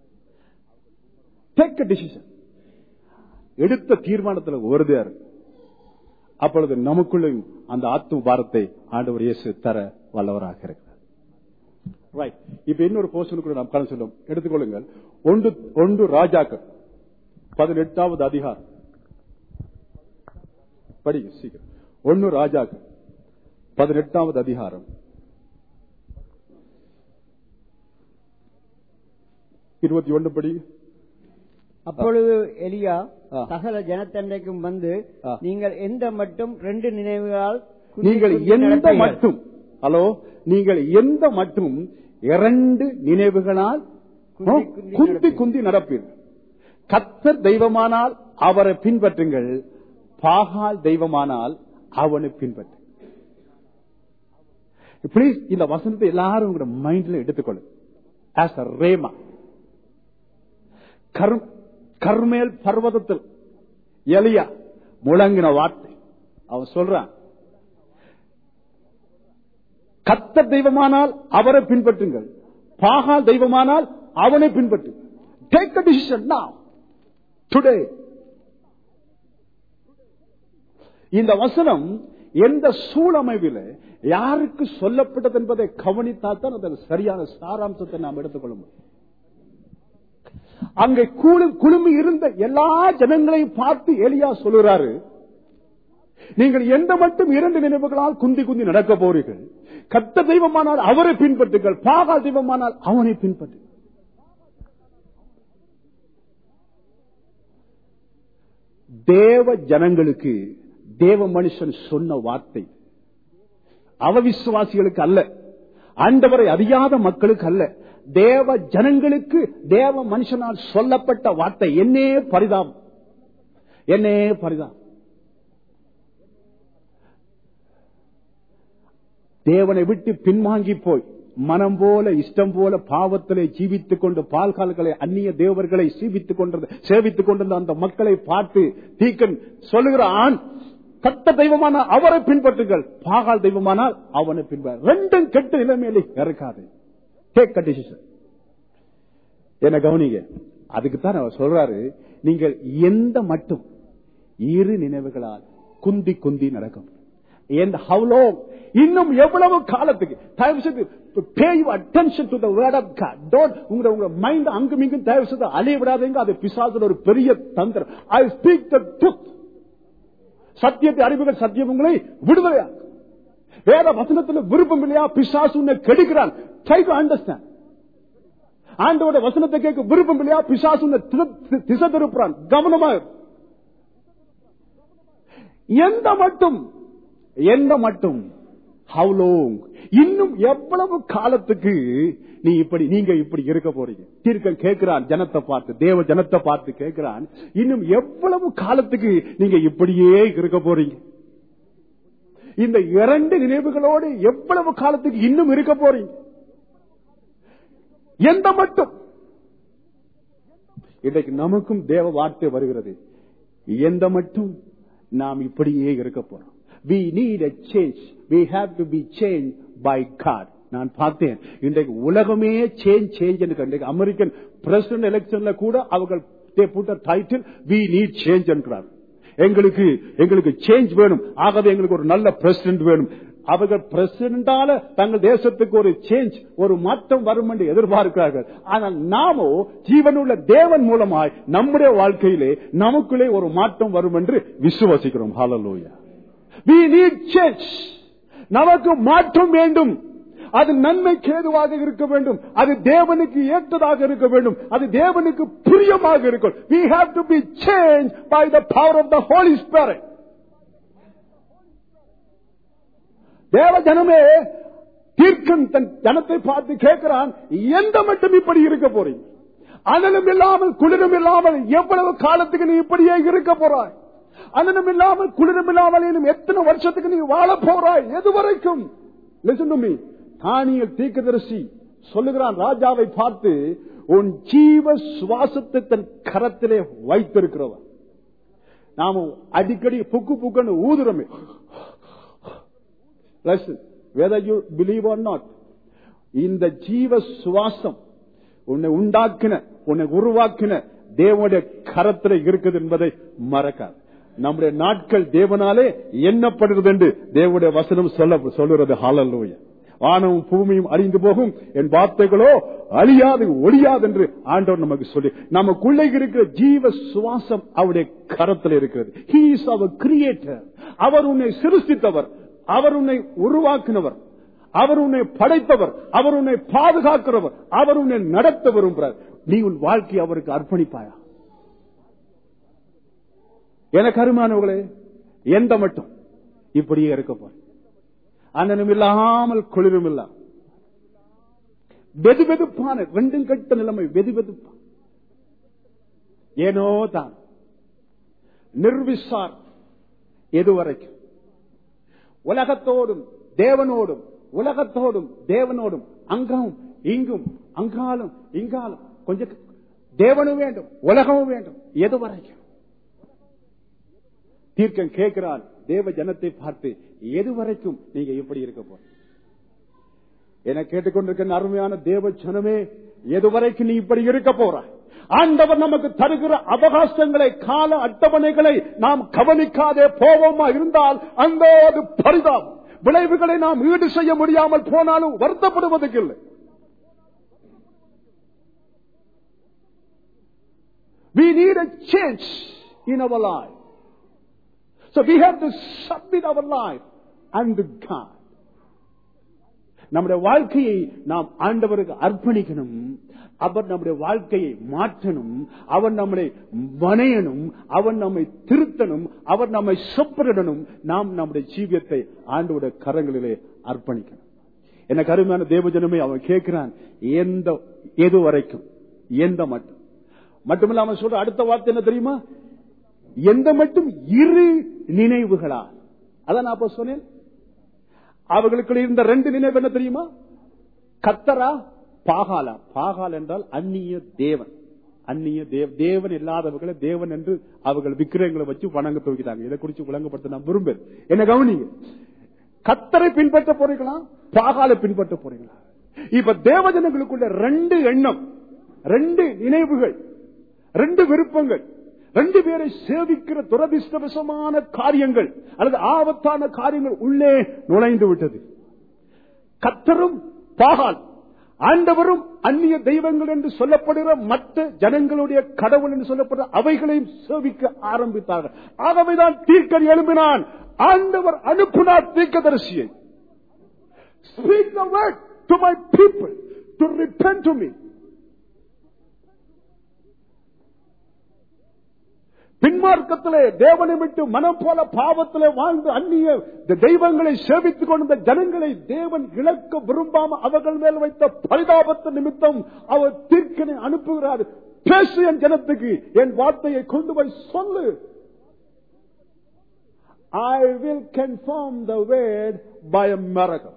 டேக் டிசிஷன் எடுத்த தீர்மானத்தில் உறுதியா இருக்கு அப்பொழுது நமக்குள்ளும் அந்த ஆத்தும பாரத்தை ஆண்டவர் இயேசு தர வல்லவராக இருக்கிறார் ரைட் இப்ப இன்னொரு போர்ஷன் கூட நாம் கலந்து சொல்லும் எடுத்துக்கொள்ளுங்கள் ஒன்று ஒன்று ராஜாக்கள் பதினெட்டாவது அதிகாரம் படிங்க சீக்கிரம் ஒன்னு ராஜாக்கள் பதினெட்டாவது அதிகாரம் இருபத்தி ஒன்று படி அப்பொழுது எலியா ஆ. சகல ஜனத்தண்டைக்கும் வந்து ஆ. நீங்கள் எந்த மட்டும் ரெண்டு நினைவுகளால் குந்தி நீங்கள் குந்தி எந்த நடப்பீர்கள். மட்டும் ஹலோ நீங்கள் எந்த மட்டும் இரண்டு நினைவுகளால் குந்தி ஆ, குந்தி குந்தி நடப்பீர்கள். குந்தி நடப்பீர்கள் கத்தர் தெய்வமானால் அவரை பின்பற்றுங்கள் பாகால் தெய்வமானால் அவனை பின்பற்று ப்ளீஸ் இந்த வசனத்தை எல்லாரும் உங்களோட மைண்ட்ல எடுத்துக்கொள்ளுங்க ஆஸ் அ ரேமா கர்- கர்மேல் பர்வதத்தில் எலியா முழங்கின வார்த்தை அவன் சொல்றான் கத்த தெய்வமானால் அவரை பின்பற்றுங்கள் பாகால் தெய்வமானால் அவனை பின்பற்று take a decision now today இந்த வசனம் எந்த சூழமைவில் யாருக்கு சொல்லப்பட்டது என்பதை கவனித்தால் தான் அதன் சரியான சாராம்சத்தை நாம் எடுத்துக்கொள்ள முடியும் அங்கே குழு- குழுமி இருந்த எல்லா ஜனங்களையும் பார்த்து எலியா சொல்லுறாரு நீங்கள் எந்த மட்டும் இரண்டு நினைவுகளால் குந்தி குந்தி நடக்க போறீர்கள் கத்த தெய்வமானால் அவரை பின்பற்றுங்கள் பாகா தெய்வமானால் அவனை பின்பற்று தேவ ஜனங்களுக்கு தேவ மனுஷன் சொன்ன வார்த்தை அவவிசுவாசிகளுக்கு அல்ல ஆண்டவரை அறியாத மக்களுக்கு அல்ல தேவ ஜனங்களுக்கு தேவ மனுஷனால் சொல்லப்பட்ட வார்த்தை என்னே பரிதாபம் என்னே பரிதாபம் தேவனை விட்டு பின்வாங்கி போய் மனம் போல இஷ்டம் போல பாவத்திலே ஜீவித்துக் கொண்டு பால்கால்களை அந்நிய தேவர்களை சீவித்துக் கொண்டது சேவித்துக் கொண்டிருந்த அந்த மக்களை பார்த்து தீக்கன் சொல்லுகிறான் கத்த தெய்வமானால் அவரை பின்பற்றுங்கள் பாகால் தெய்வமானால் அவனை பின்பற்ற ரெண்டும் கெட்ட நிலைமையிலே இறக்காது டேக் டிசிஷன் என்ன கவனிங்க அதுக்குத்தான் அவர் சொல்றாரு நீங்கள் எந்த மட்டும் இரு நினைவுகளால் குந்தி குந்தி நடக்கும் and how long இன்னும் எவ்வளவு காலத்துக்கு தயவு செய்து pay your attention to the word of God don't உங்க உங்க மைண்ட் அங்கும் இங்கும் தயவு செய்து அழிய விடாதீங்க அது பிசாசுல ஒரு பெரிய தந்திரம் ஐ ஸ்பீக் த ட்ரூத் சத்தியத்தை அறிவுகள் சத்தியம் உங்களை விடுதலையா வேற வசனத்துல விருப்பம் இல்லையா பிசாசு உன்னை கெடுக்கிறான் ட்ரை டு அண்டர்ஸ்டாண்ட் ஆண்டோட வசனத்தை கேட்க விருப்பம் இல்லையா பிசாசு உன்னை திசை- திசை திருப்புறான் கவனமா இரு. எந்த மட்டும் எந்த மட்டும் how long இன்னும் எவ்வளவு காலத்துக்கு நீ இப்படி நீங்க இப்படி இருக்க போறீங்க தீர்க்கன் கேட்கிறான் ஜனத்தை பார்த்து தேவ ஜனத்தை பார்த்து கேட்கிறான் இன்னும் எவ்வளவு காலத்துக்கு நீங்க இப்படியே இருக்க போறீங்க இந்த இரண்டு நினைவுகளோடு எவ்வளவு காலத்துக்கு இன்னும் இருக்க போறீங்க எந்த மட்டும் இன்றைக்கு நமக்கும் தேவ வார்த்தை வருகிறது எந்த மட்டும் நாம் இப்படியே இருக்க போறோம் we need a change we have to be changed by god நான் பார்த்தேன் இன்றைக்கு உலகமே சேஞ்ச் சேஞ்ச் இன்றைக்கு அமெரிக்கன் பிரசிடன்ட் எலெக்ஷன்ல கூட அவர்கள் they put a title we need change என்கிறார் எங்களுக்கு எங்களுக்கு சேஞ்ச் வேணும் ஆகவே எங்களுக்கு ஒரு நல்ல பிரசிடன்ட் வேணும் அவர்கள் பிரசிடண்டால தங்கள் தேசத்துக்கு ஒரு சேஞ்ச் ஒரு மாற்றம் வரும் என்று எதிர்பார்க்கிறார்கள் ஆனால் நாமோ ஜீவனுள்ள தேவன் மூலமாய் நம்முடைய வாழ்க்கையிலே நமக்குள்ளே ஒரு மாற்றம் வரும் என்று விசுவசிக்கிறோம் ஹalleluya we need change நமக்கு மாற்றம் வேண்டும் அது நன்மைக்கு ஏதுவாக இருக்க வேண்டும் அது தேவனுக்கு ஏற்றதாக இருக்க வேண்டும் அது தேவனுக்கு பிரியமாக இருக்கும் we have to be changed by the power of the holy spirit தேவ ஜனமே தீர்க்கன் தன் ஜனத்தை பார்த்து கேட்கிறான் எந்த மட்டும் இப்படி இருக்க போறீங்க அனலும் இல்லாமல் குளிரும் இல்லாமல் எவ்வளவு காலத்துக்கு நீ இப்படியே இருக்க போறாய் அனலும் இல்லாமல் குளிரும் இல்லாமல் இன்னும் எத்தனை வருஷத்துக்கு நீ வாழ போறாய் எது வரைக்கும் Listen to me. தானியல் தீர்க்கதரிசி சொல்லுகிறான் ராஜாவை பார்த்து உன் ஜீவ சுவாசத்தை தன் கரத்திலே வைத்திருக்கிறவன் நாம அடிக்கடி புக்கு புக்குன்னு ஊதுறோமே Listen, whether you believe or not, இந்த ஜீவ சுவாசம் உன்னை உண்டாக்கின உன்னை உருவாக்கின தேவனுடைய கரத்தில் இருக்குது என்பதை மறக்காது நம்முடைய நாட்கள் தேவனாலே எண்ணப்படுகிறது என்று தேவனுடைய வசனம் சொல்ல சொல்லுறது ஹalleluya வானமும் பூமியும் அழிந்து போகும் என் வார்த்தைகளோ அழியாது ஒழியாது என்று ஆண்டவர் நமக்கு சொல்லி நமக்குள்ளே இருக்கிற ஜீவ சுவாசம் அவருடைய கரத்தில் இருக்கிறது ஹீ இஸ் அவர் கிரியேட்டர் அவர் உன்னை சிருஷ்டித்தவர் அவர் உன்னை உருவாக்கினவர் அவர் உன்னை படைத்தவர் அவர் உன்னை பாதுகாக்கிறவர் அவர் உன்னை நடத்த விரும்புகிறார் நீ உன் வாழ்க்கையை அவருக்கு அர்ப்பணிப்பாயா எனக்கு அருமானவர்களே எந்த மட்டும் இப்படியே இருக்க போற அண்ணனும் இல்லாமல் குளிரும் இல்ல வெது வெதுப்பான ரெண்டும் கட்ட நிலைமை வெது வெதுப்பான் ஏனோ தான் நிர்விசார் எதுவரைக்கும் உலகத்தோடும் தேவனோடும் உலகத்தோடும் தேவனோடும் அங்கும் இங்கும் அங்காலும் இங்காலும் கொஞ்சம் தேவனும் வேண்டும் உலகமும் வேண்டும் எது வரைக்கும் தீர்க்கம் கேட்கிறான் தேவ ஜனத்தை பார்த்து எது வரைக்கும் நீங்க இப்படி இருக்க போற என கேட்டுக்கொண்டிருக்கிற அருமையான தேவ ஜனமே எது வரைக்கும் நீ இப்படி இருக்க போறாய் ஆண்டவர் நமக்கு தருகிற அவகாசங்களை கால அட்டவணைகளை நாம் கவனிக்காதே போவோமா இருந்தால் அந்த அது பரிதாபம் விளைவுகளை நாம் ஈடு செய்ய முடியாமல் போனாலும் வருத்தப்படுவதற்கு இல்லை We need a change in our life. So we have to submit our life unto God. நம்முடைய வாழ்க்கையை நாம் ஆண்டவருக்கு அர்ப்பணிக்கணும் அவர் நம்முடைய வாழ்க்கையை மாற்றணும் அவர் நம்மளை வணையணும் அவர் நம்மை திருத்தணும் அவர் நம்மை சொப்பரிடணும் நாம் நம்முடைய ஜீவியத்தை ஆண்டோட கரங்களிலே அர்ப்பணிக்கணும் எனக்கு அருமையான தேவஜனமே அவன் கேட்கிறான் எந்த எது வரைக்கும் எந்த மட்டும் மட்டுமில்லாம சொல்ற அடுத்த வார்த்தை என்ன தெரியுமா எந்த மட்டும் இரு நினைவுகளா அதான் நான் அப்ப சொன்னேன் அவர்களுக்குள்ள இருந்த ரெண்டு நினைவு என்ன தெரியுமா கத்தரா பாகாலா பாகால் என்றால் அந்நிய தேவன் அந்நிய தேவ தேவன் இல்லாதவர்களை தேவன் என்று அவர்கள் விக்கிரகங்களை வச்சு வணங்க துவக்கிட்டாங்க இதை குறித்து விளங்கப்படுத்த நான் விரும்புறேன் என்ன கவனிங்க கத்தரை பின்பற்ற போறீங்களா பாகாலை பின்பற்ற போறீங்களா இப்ப தேவஜனங்களுக்குள்ள ரெண்டு எண்ணம் ரெண்டு நினைவுகள் ரெண்டு விருப்பங்கள் ரெண்டு பேரை சேவிக்கிற துரதிஷ்டவசமான காரியங்கள் அல்லது ஆபத்தான காரியங்கள் உள்ளே நுழைந்து விட்டது கத்தரும் பாகால் ஆண்டவரும் அந்நிய தெய்வங்கள் என்று சொல்லப்படுகிற மற்ற ஜனங்களுடைய கடவுள் என்று சொல்லப்படுற அவைகளையும் சேவிக்க ஆரம்பித்தார்கள் ஆகவேதான் தீர்க்கன் எழுப்பினான் ஆண்டவர் அனுப்பினார் தீர்க்கதரிசியை Speak the word to my people to repent to me. பின்மார்க்கத்திலே தேவனை விட்டு மனம் போல பாவத்திலே வாழ்ந்து அந்நிய தெய்வங்களை சேவித்துக் கொண்ட ஜனங்களை தேவன் இழக்க விரும்பாம அவர்கள் மேல் வைத்த பரிதாபத்து நிமித்தம் அவர் தீர்க்கனை அனுப்புகிறார் பேசு என் ஜனத்துக்கு என் வார்த்தையை கொண்டு போய் சொல்லு I will confirm the word by a miracle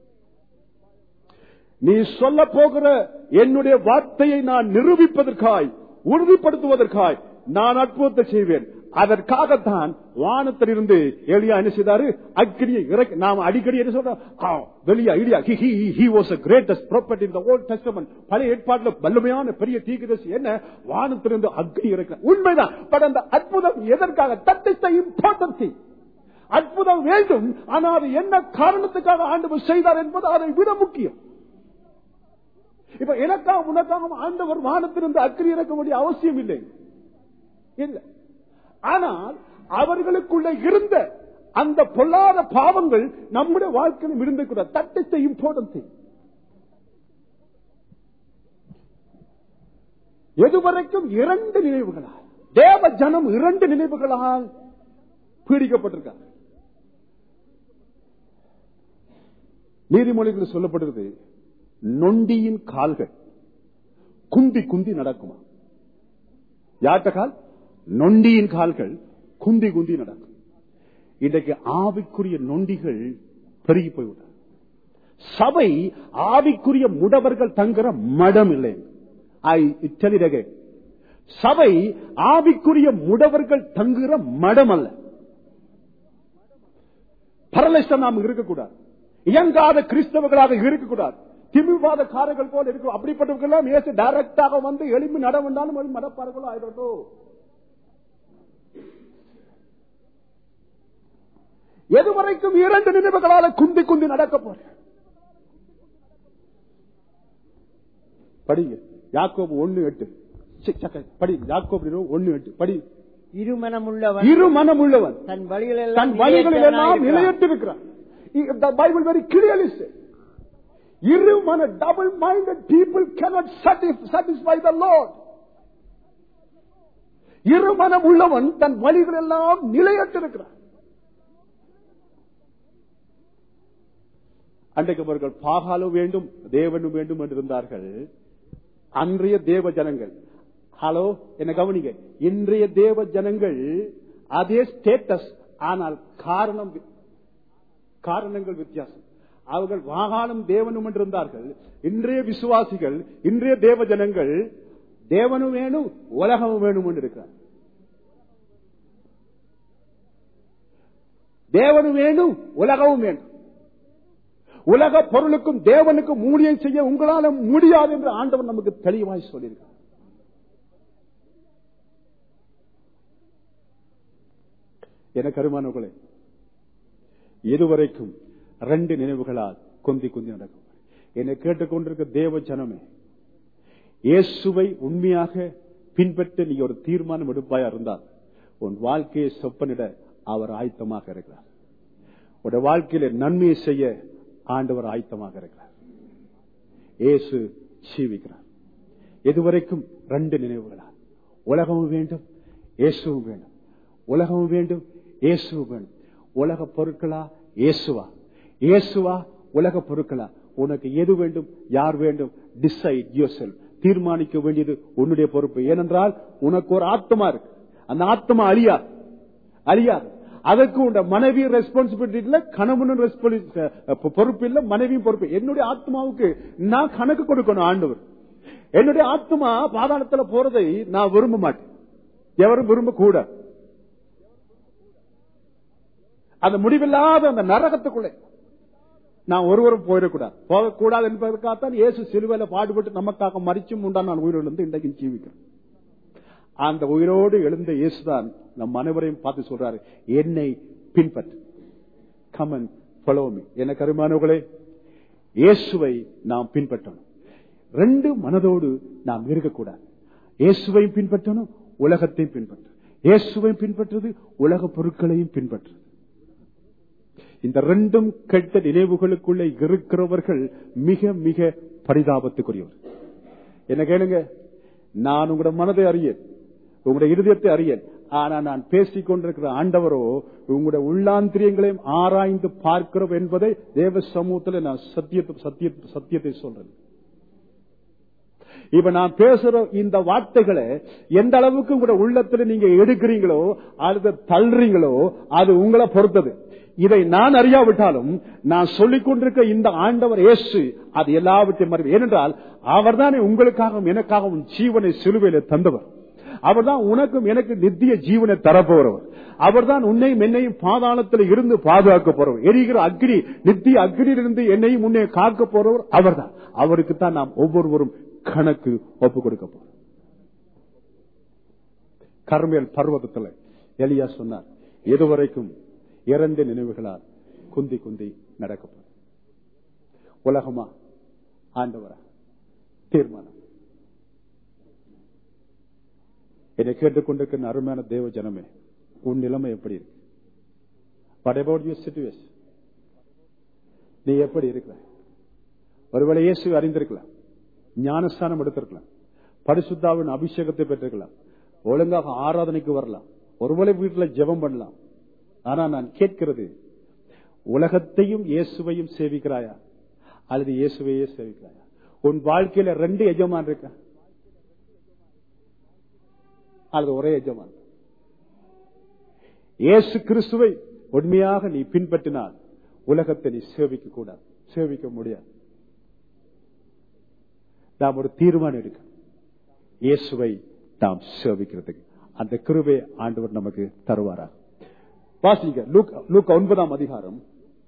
நீ சொல்ல போகிற என்னுடைய வார்த்தையை நான் நிரூபிப்பதற்காய் உறுதிப்படுத்துவதற்காய் நான் அற்புதத்தை செய்வேன் அதற்காகத்தான் வானத்திலிருந்து எளியா என்ன செய்தாரு அக்கினியை இறக்கி நாம் அடிக்கடி என்ன சொல்றோம் வெளியா இடியா he was a greatest prophet in the old testament பழைய ஏற்பாட்டுல வல்லமையான பெரிய தீர்க்கதரிசி என்ன வானத்திலிருந்து அக்னி இறக்க உண்மைதான் பட் அந்த அற்புதம் எதற்காக that is the important thing அற்புதம் வேண்டும் ஆனால் அது என்ன காரணத்துக்காக ஆண்டவர் செய்தார் என்பது அதை விட முக்கியம் இப்ப எனக்காக உனக்காக ஆண்டவர் வானத்திலிருந்து அக்கறை இறக்க வேண்டிய அவசியம் இல்லை இல்லை ஆனால் அவர்களுக்குள்ள இருந்த அந்த பொல்லாத பாவங்கள் நம்முடைய வாழ்க்கையிலும் இருந்திருக்கிறார் that is the important thing எதுவரைக்கும் இரண்டு நினைவுகளால் தேவ ஜனம் இரண்டு நினைவுகளால் பீடிக்கப்பட்டிருக்கார் நீதிமொழிகள் சொல்லப்படுகிறது நொண்டியின் கால்கள் குந்தி குந்தி நடக்குமா யார்கிட்ட கால் நொண்டியின் கால்கள் குந்தி குந்தி நடக்கும் இன்றைக்கு ஆவிக்குரிய நொண்டிகள் பெருகி போய்விட்டார் சபை ஆவிக்குரிய முடவர்கள் தங்குற மடம் இல்லை ஐ டெலிடகே சபை ஆவிக்குரிய முடவர்கள் தங்குற மடம் அல்ல பரலட்சம் நாம் இருக்கக்கூடாது இயங்காத கிறிஸ்தவர்களாக இருக்கக்கூடாது திமிழ்வாத காரர்கள் போல இருக்கும் அப்படிப்பட்டவர்கள் எல்லாம் ஏசு டைரக்டாக வந்து எளிமை நட வேண்டாலும் நடப்பார்களோ ஆயிடட்டோ எதுவரைக்கும் இரண்டு நினைவுகளால குந்தி குந்தி நடக்க போறேன் படிங்க யாக்கோபு ஒண்ணு எட்டு சி, சக்க, படி யாக்கோபு நிறுவனம் ஒண்ணு எட்டு படி இருமனமுள்ளவன் இரு மனம் உள்ளவன் தன் வழிகளில் தன் வழிகளில் எல்லாம் நிலையற்றிருக்கிறான் The Bible very clearly says, இரு மன double minded people cannot satisfy, satisfy the Lord. இரு மனம் உள்ளவன் தன் வழிகள் எல்லாம் நிலையற்றிருக்கிறான் அன்றைக்கு அவர்கள் பாகாலும் வேண்டும் தேவனும் வேண்டும் என்று இருந்தார்கள் அன்றைய தேவ ஜனங்கள் ஹலோ என்ன கவனிங்க இன்றைய தேவ ஜனங்கள் அதே ஸ்டேட்டஸ் ஆனால் காரணம் வி- காரணங்கள் வித்தியாசம் அவர்கள் வாகாலும் தேவனும் என்று இருந்தார்கள் இன்றைய விசுவாசிகள் இன்றைய தேவ ஜனங்கள் தேவனும் வேணும் உலகமும் வேணும் என்று இருக்கிறார் தேவனும் வேணும் உலகமும் வேண்டும் உலக பொருளுக்கும் தேவனுக்கும் ஊழியம் செய்ய உங்களால முடியாது என்று ஆண்டவன் நமக்கு தெளிவாய் சொல்லியிருக்கிறார் என கருமானவர்களே இதுவரைக்கும் ரெண்டு நினைவுகளால் கொந்தி கொந்தி நடக்கும் என்னை கேட்டுக்கொண்டிருக்க தேவ ஜனமே இயேசுவை உண்மையாக பின்பற்ற நீ ஒரு தீர்மானம் எடுப்பாயா இருந்தால் உன் வாழ்க்கையை சொப்பனிட அவர் ஆயத்தமாக இருக்கிறார் உடைய வாழ்க்கையில நன்மையை செய்ய ஆண்டவர் ஆயத்தமாக இருக்கிறார் இயேசு ஜீவிக்கிறார் இதுவரைக்கும் ரெண்டு நினைவுகளா உலகமும் வேண்டும் இயேசுவும் வேண்டும் உலகமும் வேண்டும் இயேசுவும் வேண்டும் உலக பொருட்களா இயேசுவா இயேசுவா உலக பொருட்களா உனக்கு எது வேண்டும் யார் வேண்டும் டிசைட் யோர் தீர்மானிக்க வேண்டியது உன்னுடைய பொறுப்பு ஏனென்றால் உனக்கு ஒரு ஆத்மா இருக்கு அந்த ஆத்மா அழியாது அழியாது அதற்கு உண்ட மனைவி ரெஸ்பான்சிபிலிட்டி இல்ல கணவனும் responsibility- பொறுப்பு இல்ல மனைவியும் பொறுப்பு என்னுடைய ஆத்மாவுக்கு நான் கணக்கு கொடுக்கணும் ஆண்டவர் என்னுடைய ஆத்மா பாதாளத்துல போறதை நான் விரும்ப மாட்டேன் எவரும் விரும்ப கூட அந்த முடிவில்லாத அந்த நரகத்துக்குள்ளே நான் ஒருவரும் போயிடக்கூடாது போகக்கூடாது என்பதற்காகத்தான் இயேசு சிலுவையில பாடுபட்டு நமக்காக மறிச்சும் உண்டான் நான் உயிரிழந்து இன்றைக்கு ஜீவிக்கிறேன் அந்த உயிரோடு எழுந்த இயேசுதான் நம் அனைவரையும் பார்த்து சொல்றாரு என்னை பின்பற்று கமன் பலோமி என கருமானவர்களே இயேசுவை நாம் பின்பற்றணும் ரெண்டு மனதோடு நாம் இருக்கக்கூடாது இயேசுவையும் பின்பற்றணும் உலகத்தையும் பின்பற்றணும் இயேசுவையும் பின்பற்றுறது உலக பொருட்களையும் பின்பற்றுறது இந்த ரெண்டும் கெட்ட நினைவுகளுக்குள்ள இருக்கிறவர்கள் மிக மிக பரிதாபத்துக்குரியவர் என்ன கேளுங்க நான் உங்களோட மனதை அறியேன் உங்களுடைய இருதயத்தை அறியேன் ஆனா நான் பேசிக் கொண்டிருக்கிற ஆண்டவரோ உங்களுடைய உள்ளாந்திரியங்களையும் ஆராய்ந்து பார்க்கிறோம் என்பதை தேவ சமூகத்தில் நான் சத்தியத்தை சத்திய சத்தியத்தை சொல்றேன் இப்ப நான் பேசுற இந்த வார்த்தைகளை எந்த அளவுக்கு உங்களோட உள்ளத்துல நீங்க எடுக்கிறீங்களோ அல்லது தள்ளுறீங்களோ அது உங்களை பொறுத்தது இதை நான் அறியாவிட்டாலும் நான் சொல்லிக் கொண்டிருக்க இந்த ஆண்டவர் இயேசு அது எல்லாவற்றையும் மறைவு ஏனென்றால் அவர்தானே உங்களுக்காகவும் எனக்காகவும் ஜீவனை சிலுவையில தந்தவர் அவர்தான் உனக்கும் எனக்கு நித்திய ஜீவனை தரப்போறவர் அவர்தான் உன்னையும் என்னையும் பாதாளத்தில் இருந்து பாதுகாக்க போறவர் எரிகிற அக்னி நித்திய அக்னியிலிருந்து என்னையும் உன்னை காக்க போறவர் அவர்தான் அவருக்கு தான் நாம் ஒவ்வொருவரும் கணக்கு ஒப்பு கொடுக்க போறோம் கர்மேல் பர்வதத்தில் எலியா சொன்னார் இதுவரைக்கும் இரண்டு நினைவுகளால் குந்தி குந்தி நடக்கப்படும் உலகமா ஆண்டவரா தீர்மானம் என்னை கேட்டுக்கொண்டிருக்கிற அருமையான தேவ ஜனமே உன் நிலைமை எப்படி இருக்கு வாட் அபவுட் யூர் சிச்சுவேஷன் நீ எப்படி இருக்கிற ஒருவேளை இயேசு அறிந்திருக்கலாம் ஞானஸ்தானம் எடுத்திருக்கலாம் பரிசுத்தாவின் அபிஷேகத்தை பெற்றிருக்கலாம் ஒழுங்காக ஆராதனைக்கு வரலாம் ஒருவேளை வீட்டில் ஜெபம் பண்ணலாம் ஆனா நான் கேட்கிறது உலகத்தையும் இயேசுவையும் சேவிக்கிறாயா அல்லது இயேசுவையே சேவிக்கிறாயா உன் வாழ்க்கையில ரெண்டு எஜமான் இருக்க அல்லது ஒரே எஜமான் இயேசு கிறிஸ்துவை உண்மையாக நீ பின்பற்றினால் உலகத்தை நீ சேவிக்க கூடாது சேவிக்க முடியாது நாம் ஒரு தீர்மானம் எடுக்க இயேசுவை நாம் சேவிக்கிறதுக்கு அந்த கிருபை ஆண்டவர் நமக்கு தருவாரா வாசிங்க லூக்க ஒன்பதாம் அதிகாரம்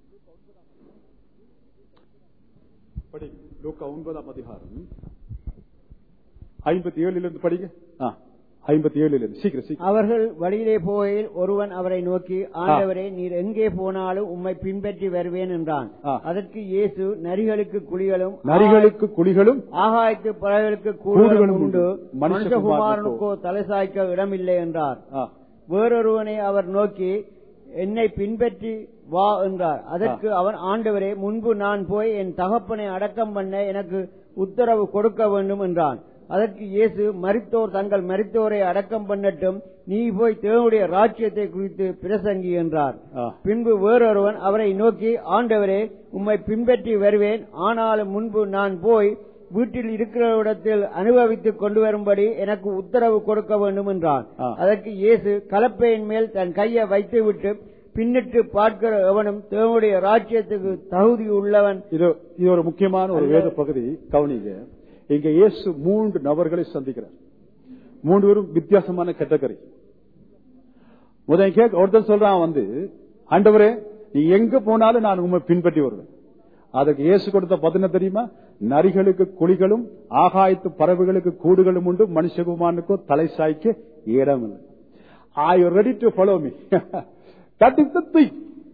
படி லூக்க ஒன்பதாம் அதிகாரம் ஐம்பத்தி ஏழுல இருந்து படிங்க ஐம்பத்தி ஏழுல இருந்து சீக்கிரம் சீக்கிரம் அவர்கள் வழியிலே போகையில் ஒருவன் அவரை நோக்கி ஆண்டவரே நீர் எங்கே போனாலும் உம்மை பின்பற்றி வருவேன் என்றான் ஆ. அதற்கு இயேசு நரிகளுக்கு குழிகளும் நரிகளுக்கு குழிகளும் ஆகாயத்து பறவைகளுக்கு கூடுகளும் கூடுகளும் உண்டு. உண்டு மனுஷகுமாரனுக்கோ மனுஷகுமாரனுக்கோ தலை சாய்க்க இடமில்லை என்றார் ஆ, வேறொருவனை அவர் நோக்கி என்னை பின்பற்றி வா என்றார் அதற்கு அவன் ஆண்டவரே முன்பு நான் போய் என் தகப்பனை அடக்கம் பண்ண எனக்கு உத்தரவு கொடுக்க வேண்டும் என்றான் அதற்கு இயேசு மரித்தோர் தங்கள் மரித்தோரை அடக்கம் பண்ணட்டும் நீ போய் தேவனுடைய ராஜ்யத்தை குறித்து பிரசங்கி என்றார் ஆ. பின்பு வேறொருவன் அவரை நோக்கி ஆண்டவரே உம்மை பின்பற்றி வருவேன் ஆனாலும் முன்பு நான் போய் வீட்டில் இருக்கிற இடத்தில் அனுபவித்துக் கொண்டு வரும்படி எனக்கு உத்தரவு கொடுக்க வேண்டும் என்றான் ஆ. அதற்கு இயேசு கலப்பையின் மேல் தன் கையை வைத்துவிட்டு பின்னிட்டு பார்க்கிற எவனும் தேவனுடைய ராஜ்யத்துக்கு தகுதி உள்ளவன் இது இது ஒரு முக்கியமான ஒரு வேத பகுதி கவனிங்க இங்க இயேசு மூன்று நபர்களை சந்திக்கிறார் மூன்று பேரும் வித்தியாசமான கேட்டகரி முதல் கேட்க ஒருத்தன் சொல்றான் வந்து ஆண்டவரே நீ எங்க போனாலும் நான் உண்மை பின்பற்றி வருவேன் அதுக்கு இயேசு கொடுத்த பதின தெரியுமா நரிகளுக்கு குழிகளும் ஆகாயத்து பறவைகளுக்கு கூடுகளும் உண்டு மனுஷகுமானுக்கோ தலை சாய்க்க இடம் இல்லை are you ready to follow me that is the thing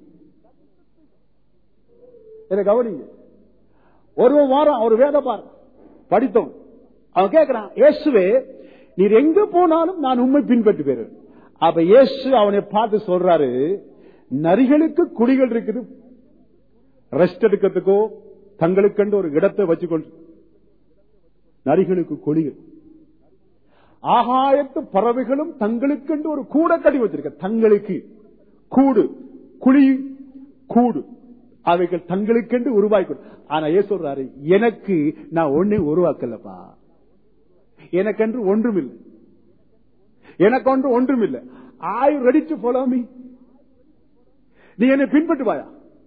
இதை கவனிங்க ஒருவன் வாரம் ஒரு வேத பார் படித்தோம் அவன் கேட்கிறான் இயேசுவே நீர் எங்க போனாலும் நான் உண்மை பின்பற்றி போயிருவேன் அப்ப இயேசு அவனை பார்த்து சொல்றாரு நரிகளுக்கு குழிகள் இருக்குது ரெஸ்ட் எடுக்கிறதுக்கோ தங்களுக்கென்று ஒரு இடத்தை வச்சுக்கொண்டு நரிகளுக்கு குழிகள் ஆகாயத்து பறவைகளும் தங்களுக்கென்று ஒரு கூட கடி வச்சிருக்க தங்களுக்கு கூடு குழி கூடு அவைகள் தங்களுக்கென்று உருவாக்கி ஆனா ஏ சொல்றாரு எனக்கு நான் ஒண்ணு உருவாக்கலப்பா எனக்கென்று ஒன்றும் இல்லை எனக்கு ஒன்று ஒன்றும் இல்லை ஆய் ரெடி டு ஃபாலோ மீ நீ என்னை பின்பற்று வாயா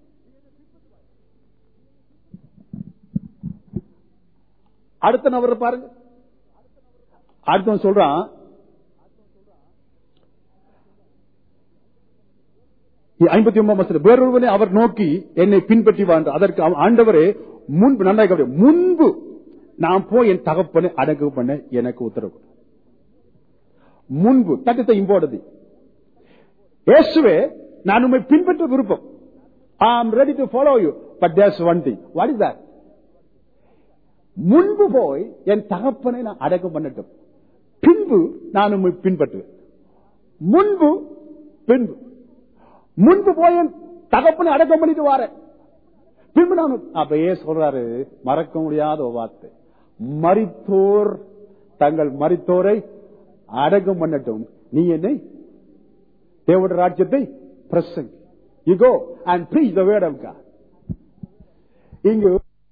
அடுத்த நபரை பாருங்க அடுத்தவன் சொல்றான் ஐம்பத்தி ஒன்பது வேறொருவனை அவர் நோக்கி என்னை பின்பற்றி வாழ்ந்து அதற்கு அவன் ஆண்டவரே முன்பு நன்றாக கவனி. முன்பு நான் போய் என் தகப்பனை அடக்கு பண்ண எனக்கு உத்தரவு கொடு. முன்பு தட்டத்தை இம்போர்ட்டது இயேசுவே நான் உண்மை பின்பற்ற விருப்பம் I am ready to follow you but there's one thing what is that முன்பு போய் என் தகப்பனை நான் அடக்கம் பண்ணட்டும் பின்பு நான் உண்மை பின்பற்றுவேன் முன்பு பின்பு முன்பு போய் என் தகப்பனை அடக்கம் பண்ணிட்டு வாரேன் பின்பு நான் அப்ப ஏ சொல்றாரு மறக்க முடியாத ஒரு வார்த்தை மரித்தோர் தங்கள் மரித்தோரை அடக்கம் பண்ணட்டும் நீ என்னை தேவட ராஜ்யத்தை பிரசங்க you go and preach the word of God இங்கு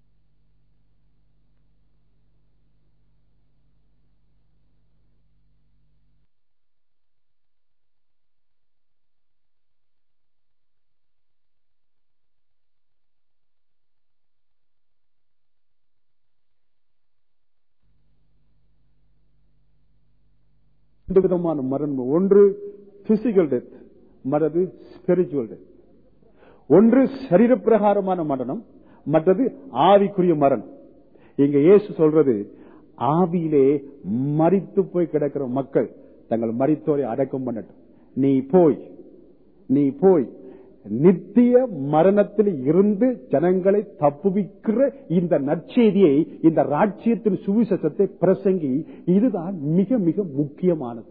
ரெண்டு விதமான மரணம் ஒன்று பிசிக்கல் டெத் மற்றது ஸ்பிரிச்சுவல் டெத் ஒன்று சரீரப்பிரகாரமான மரணம் மற்றது ஆவிக்குரிய மரணம் இங்க இயேசு சொல்றது ஆவியிலே மரித்து போய் கிடக்கிற மக்கள் தங்கள் மரித்தோரை அடக்கம் பண்ணட்டும் நீ போய் நீ போய் நித்திய மரணத்தில் இருந்து ஜனங்களை தப்புவிக்கிற இந்த நற்செய்தியை இந்த ராஜ்யத்தின் சுவிசேஷத்தை பிரசங்கி இதுதான் மிக மிக முக்கியமானது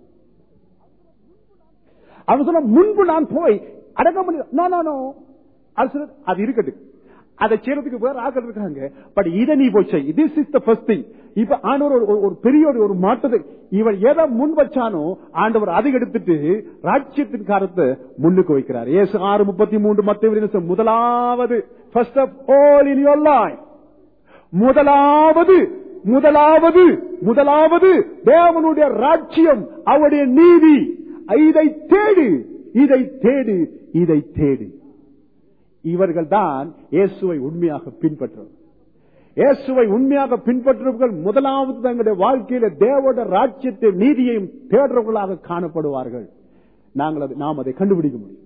அவன் சொன்ன முன்பு நான் போய் அடக்கம் பண்ணி No, no, no. அது சொல்றது, அது இருக்கட்டும் அதை செய்யறதுக்கு வேற ஆக்கள் இருக்காங்க பட் இதை நீ போய் செய் this is the first thing இப்ப ஆண்டவர் ஒரு- ஒரு- ஒரு பெரிய ஒரு- ஒரு மாற்றத்தை இவன் எதை முன் வச்சானோ ஆண்டவர் அதை எடுத்துட்டு ராஜ்யத்தின் காரத்தை முன்னுக்கு வைக்கிறார் ஏசு ஆறு முப்பத்தி மூன்று மத்திய முதலாவது first of all in your life முதலாவது முதலாவது முதலாவது தேவனுடைய ராஜ்யம் அவருடைய நீதி இதை தேடு இதை தேடு இதை தேடு இவர்கள் தான் இயேசுவை உண்மையாக பின்பற்றுவர் இயேசுவை உண்மையாக பின்பற்றுவர்கள் முதலாவது தங்களுடைய வாழ்க்கையில தேவோட ராஜ்யத்தை நீதியையும் தேடுறவர்களாக காணப்படுவார்கள் நாங்கள் அதை நாம் அதை கண்டுபிடிக்க முடியும்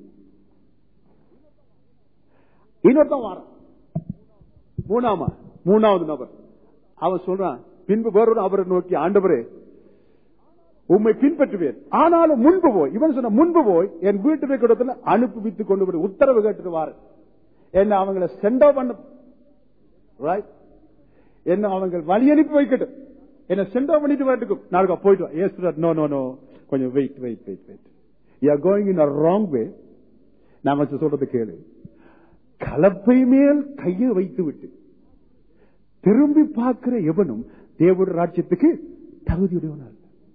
இன்னொருத்தன் வாரம் மூணாமா மூணாவது நபர் அவன் சொல்றான் பின்பு வேறொரு அவரை நோக்கி ஆண்டவரே உம்மை பின்பற்றுவேன் ஆனாலும் முன்பு போய் இவன் சொன்ன முன்பு போய் என் வீட்டு கூடத்துல அனுப்பிவித்துக் கொண்டு விடு உத்தரவு கேட்டுட்டு வாரு என்ன அவங்களை சென்டோ பண்ண ரைட் என்ன அவங்க வழி அனுப்பி வைக்கட்டும் என்ன சென்டோ பண்ணிட்டு வரட்டுக்கும் நாளைக்கு போயிட்டு வா எஸ் நோ நோ நோ கொஞ்சம் wait wait wait wait you are going in a wrong way நாம சொல்றது கேளு கலப்பை மேல் கையை வைத்து விட்டு திரும்பி பார்க்கிற எவனும் தேவட ராஜ்யத்துக்கு தகுதியுடையவன் அல்ல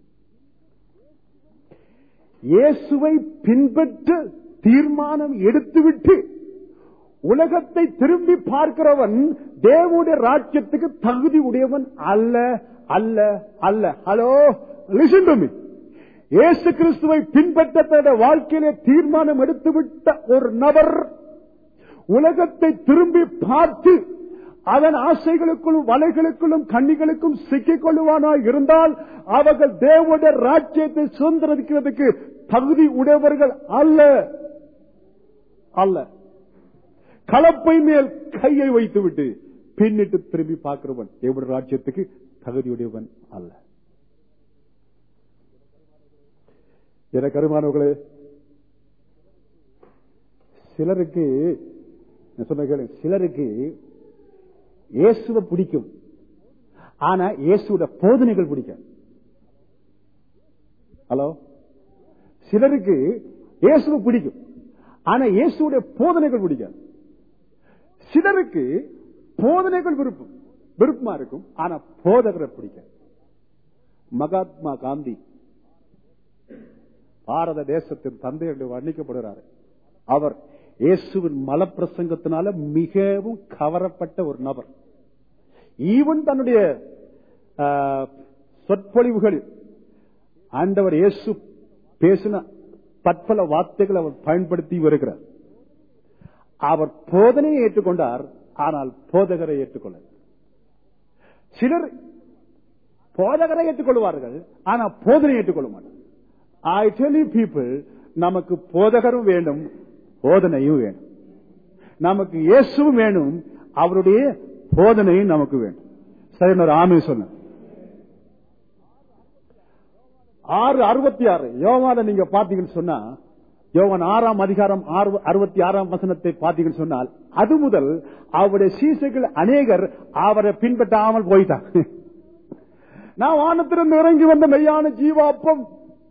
இயேசுவை பின்பற்ற தீர்மானம் எடுத்துவிட்டு உலகத்தை திரும்பி பார்க்கிறவன் தேவனுடைய ராஜ்யத்துக்கு தகுதி உடையவன் அல்ல அல்ல அல்ல ஹலோ லிசன் டு மீ இயேசு கிறிஸ்துவை பின்பற்ற தன்னுடைய வாழ்க்கையிலே தீர்மானம் எடுத்துவிட்ட ஒரு நபர் உலகத்தை திரும்பி பார்த்து அதன் ஆசைகளுக்குள்ளும் வலைகளுக்குள்ளும் கண்ணிகளுக்கும் சிக்கிக் கொள்ளுவானா இருந்தால் அவர்கள் தேவனுடைய ராஜ்யத்தை சுதந்திரிக்கிறதுக்கு தகுதி உடையவர்கள் அல்ல அல்ல கலப்பை மேல் கையை வைத்துவிட்டு பின்னிட்டு திரும்பி பார்க்கிறவன் தேவனுடைய ராஜ்யத்துக்கு தகுதியுடையவன் அல்ல என கருமானவர்களே சிலருக்கு நான் சொன்ன கேளு சிலருக்கு இயேசுவை பிடிக்கும் ஆனா இயேசுட போதனைகள் பிடிக்கும் ஹலோ சிலருக்கு இயேசுவை பிடிக்கும் ஆனா இயேசுடைய போதனைகள் பிடிக்காது சிலருக்கு போதனைகள் விருப்பம் விருப்பமா இருக்கும் ஆனா போதகரை பிடிக்காது மகாத்மா காந்தி பாரத தேசத்தின் தந்தை என்று வர்ணிக்கப்படுகிறார் அவர் இயேசுவின் மலப்பிரசங்கத்தினால மிகவும் கவரப்பட்ட ஒரு நபர் ஈவன் தன்னுடைய சொற்பொழிவுகளில் ஆண்டவர் இயேசு பேசின பற்பல வார்த்தைகள் அவர் பயன்படுத்தி வருகிறார் அவர் போதனையை ஏற்றுக்கொண்டார் ஆனால் போதகரை ஏற்றுக்கொள்ள சிலர் போதகரை ஏற்றுக்கொள்வார்கள் ஆனா போதனை ஏற்றுக்கொள்ள மாட்டார் ஐ டெல் யூ பீப்புள் நமக்கு போதகரும் வேண்டும் போதனையும் வேணும் நமக்கு இயேசுவும் வேணும் அவருடைய போதனையும் நமக்கு வேண்டும் சரி ஒரு ஆமை சொன்ன ஆறு அறுபத்தி ஆறு யோவான நீங்க பாத்தீங்கன்னு சொன்னா யோவன் ஆறாம் அதிகாரம் அறுபத்தி ஆறாம் வசனத்தை பார்த்தீங்கன்னு சொன்னால் அது முதல் அவருடைய சீசைகள் அநேகர் அவரை பின்பற்றாமல் போயிட்டாங்க நான் வானத்திலிருந்து இறங்கி வந்த மெய்யான ஜீவாப்பம்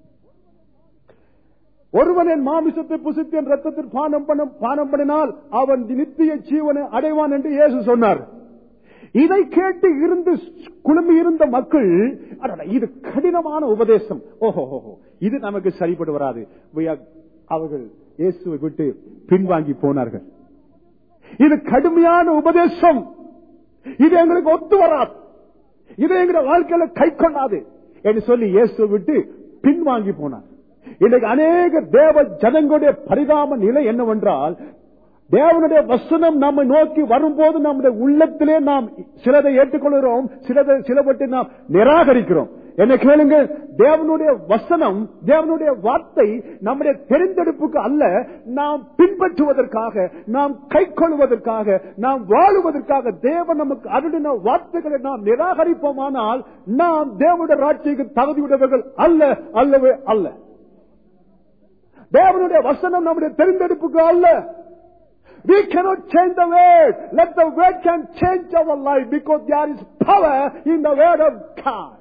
ஒருவன் என் மாமிசத்தை புசித்து என் ரத்தத்தில் பானம் பண்ண பானம் பண்ணினால் அவன் நித்திய ஜீவனை அடைவான் என்று இயேசு சொன்னார் இதை கேட்டு இருந்து குழுமி இருந்த மக்கள் இது கடினமான உபதேசம் ஓஹோ இது நமக்கு சரிப்பட்டு வராது அவர்கள் இயேசுவை விட்டு பின்வாங்கி போனார்கள் இது கடுமையான உபதேசம் இது எங்களுக்கு ஒத்து வராது இது எங்க வாழ்க்கையில கை கொள்ளாது என்று சொல்லி இயேசுவை விட்டு பின்வாங்கி போனார் இன்னைக்கு அநேக தேவ ஜனங்களுடைய பரிதாப நிலை என்னவென்றால் தேவனுடைய வசனம் நம்மை நோக்கி வரும்போது நம்முடைய உள்ளத்திலே நாம் சிலதை ஏற்றுக்கொள்கிறோம் சிலதை சிலவற்றை நாம் நிராகரிக்கிறோம் என்ன கேளுங்க தேவனுடைய வசனம் தேவனுடைய வார்த்தை நம்முடைய தெரிந்தெடுப்புக்கு அல்ல நாம் பின்பற்றுவதற்காக நாம் கை கொள்வதற்காக நாம் வாழுவதற்காக தேவன் நமக்கு அருளின வார்த்தைகளை நாம் நிராகரிப்போமானால் நாம் தேவனுடைய ராட்சிக்கு தகுதியுடையவர்கள் அல்ல அல்லவே அல்ல தேவனுடைய வசனம் நம்முடைய தெரிந்தெடுப்புக்கு அல்ல We cannot change the word. Let the word can change our life because there is power in the word of God.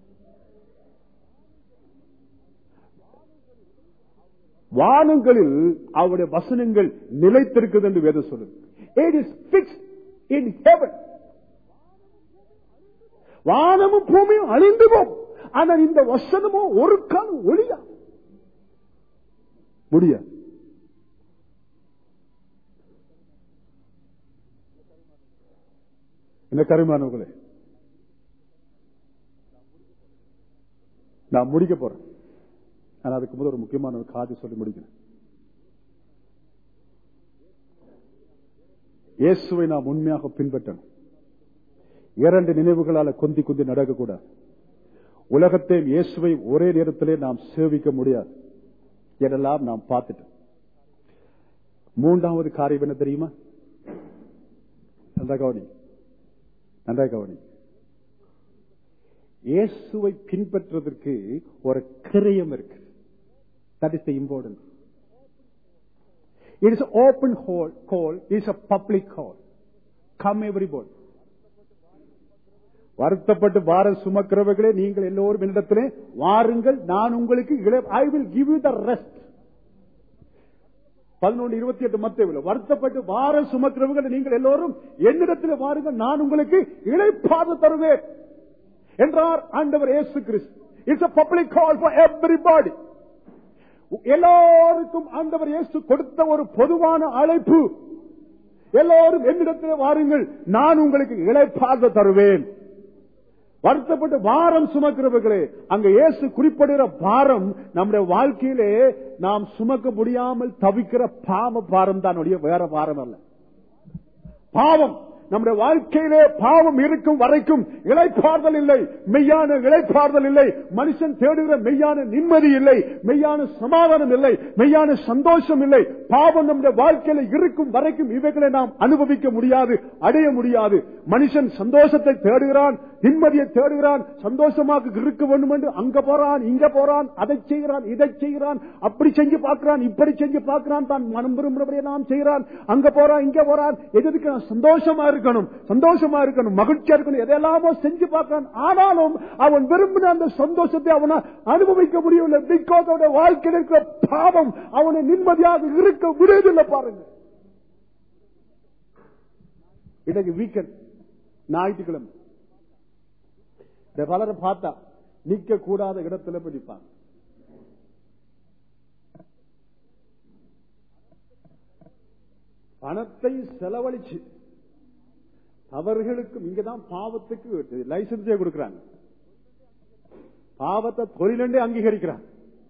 வானங்களில் அவருடைய வசனங்கள் நிலைத்திருக்குது என்று வேதம் சொல்லுது it is fix in heaven வானமும் பூமியும் அழிந்து போம் ஆனால் இந்த வசனமோ ஒரு காலம் ஒளியா முடியாது என்ன கருமானவர்களே நான் முடிக்க போறேன் நான் அதுக்கு முதல் ஒரு முக்கியமான ஒரு காதி சொல்லி முடிக்கிறேன் இயேசுவை நாம் உண்மையாக பின்பற்றணும் இரண்டு நினைவுகளால கொந்தி குந்தி நடக்கக்கூடாது உலகத்தை இயேசுவை ஒரே நேரத்திலே நாம் சேவிக்க முடியாது இதெல்லாம் நாம் பார்த்துட்டோம் மூன்றாவது காரியம் என்ன தெரியுமா நன்றா கவனி நன்றா கவனி இயேசுவை பின்பற்றுவதற்கு ஒரு கிரயம் இருக்கு that is the important it is open whole call is a public call come everybody வருத்தப்பட்டு வார சுமக்கிறவர்களே நீங்கள் எல்லோரும் என்னிடத்திலே வாருங்கள் நான் உங்களுக்கு I will give you the rest பதினொன்று இருபத்தி எட்டு மத்தியில் வருத்தப்பட்டு வார சுமக்கிறவர்கள் நீங்கள் எல்லோரும் என்னிடத்தில் வாருங்கள் நான் உங்களுக்கு இழைப்பாது தருவேன் என்றார் ஆண்டவர் இயேசு கிறிஸ்து it's a public call for everybody எல்லோருக்கும் ஆண்டவர் இயேசு கொடுத்த ஒரு பொதுவான அழைப்பு எல்லோரும் என்னிடத்தில் வாருங்கள் நான் உங்களுக்கு இழைப்பாக தருவேன் வருத்தப்பட்டு பாரம் சுமக்கிறவர்களே அங்க இயேசு குறிப்பிடுகிற பாரம் நம்முடைய வாழ்க்கையிலே நாம் சுமக்க முடியாமல் தவிக்கிற பாவ பாரம் தான் வேற பாரம் அல்ல பாவம் நம்முடைய வாழ்க்கையிலே பாவம் இருக்கும் வரைக்கும் இழைப்பார்தல் இல்லை மெய்யான இழைப்பார்தல் இல்லை மனுஷன் தேடுகிற மெய்யான நிம்மதி இல்லை மெய்யான சமாதானம் இல்லை மெய்யான சந்தோஷம் இல்லை பாவம் நம்முடைய வாழ்க்கையில இருக்கும் வரைக்கும் இவைகளை நாம் அனுபவிக்க முடியாது அடைய முடியாது மனுஷன் சந்தோஷத்தை தேடுகிறான் நிம்மதியை தேடுகிறான் சந்தோஷமாக இருக்க வேண்டும் என்று அங்க போறான் இங்க போறான் அதை செய்கிறான் இதை செய்கிறான் அப்படி செஞ்சு பார்க்கிறான் இப்படி செஞ்சு பார்க்கிறான் தான் மனம் விரும்புறபடியே நாம் செய்கிறான் அங்க போறான் இங்க போறான் எதுக்கு நான் சந்தோஷமா இருக்கணும் சந்தோஷமா இருக்கணும் மகிழ்ச்சியா இருக்கணும் எதையெல்லாமோ செஞ்சு பார்க்கிறான் ஆனாலும் அவன் விரும்பின அந்த சந்தோஷத்தை அவனை அனுபவிக்க முடியவில்லை பிகாஸ் அவனுடைய வாழ்க்கையில் இருக்கிற பாவம் அவனை நிம்மதியாக இருக்க முடியவில்லை பாருங்க இன்னைக்கு வீக்கெண்ட் ஞாயிற்றுக்கிழமை இந்த பலரை பார்த்தா நிக்க கூடாத இடத்துல போய் நிற்பாங்க பணத்தை செலவழிச்சு அவர்களுக்கும் இங்கதான் பாவத்துக்கு லைசன்ஸே கொடுக்கிறாங்க பாவத்தை தொழிலண்டே அங்கீகரிக்கிறாங்க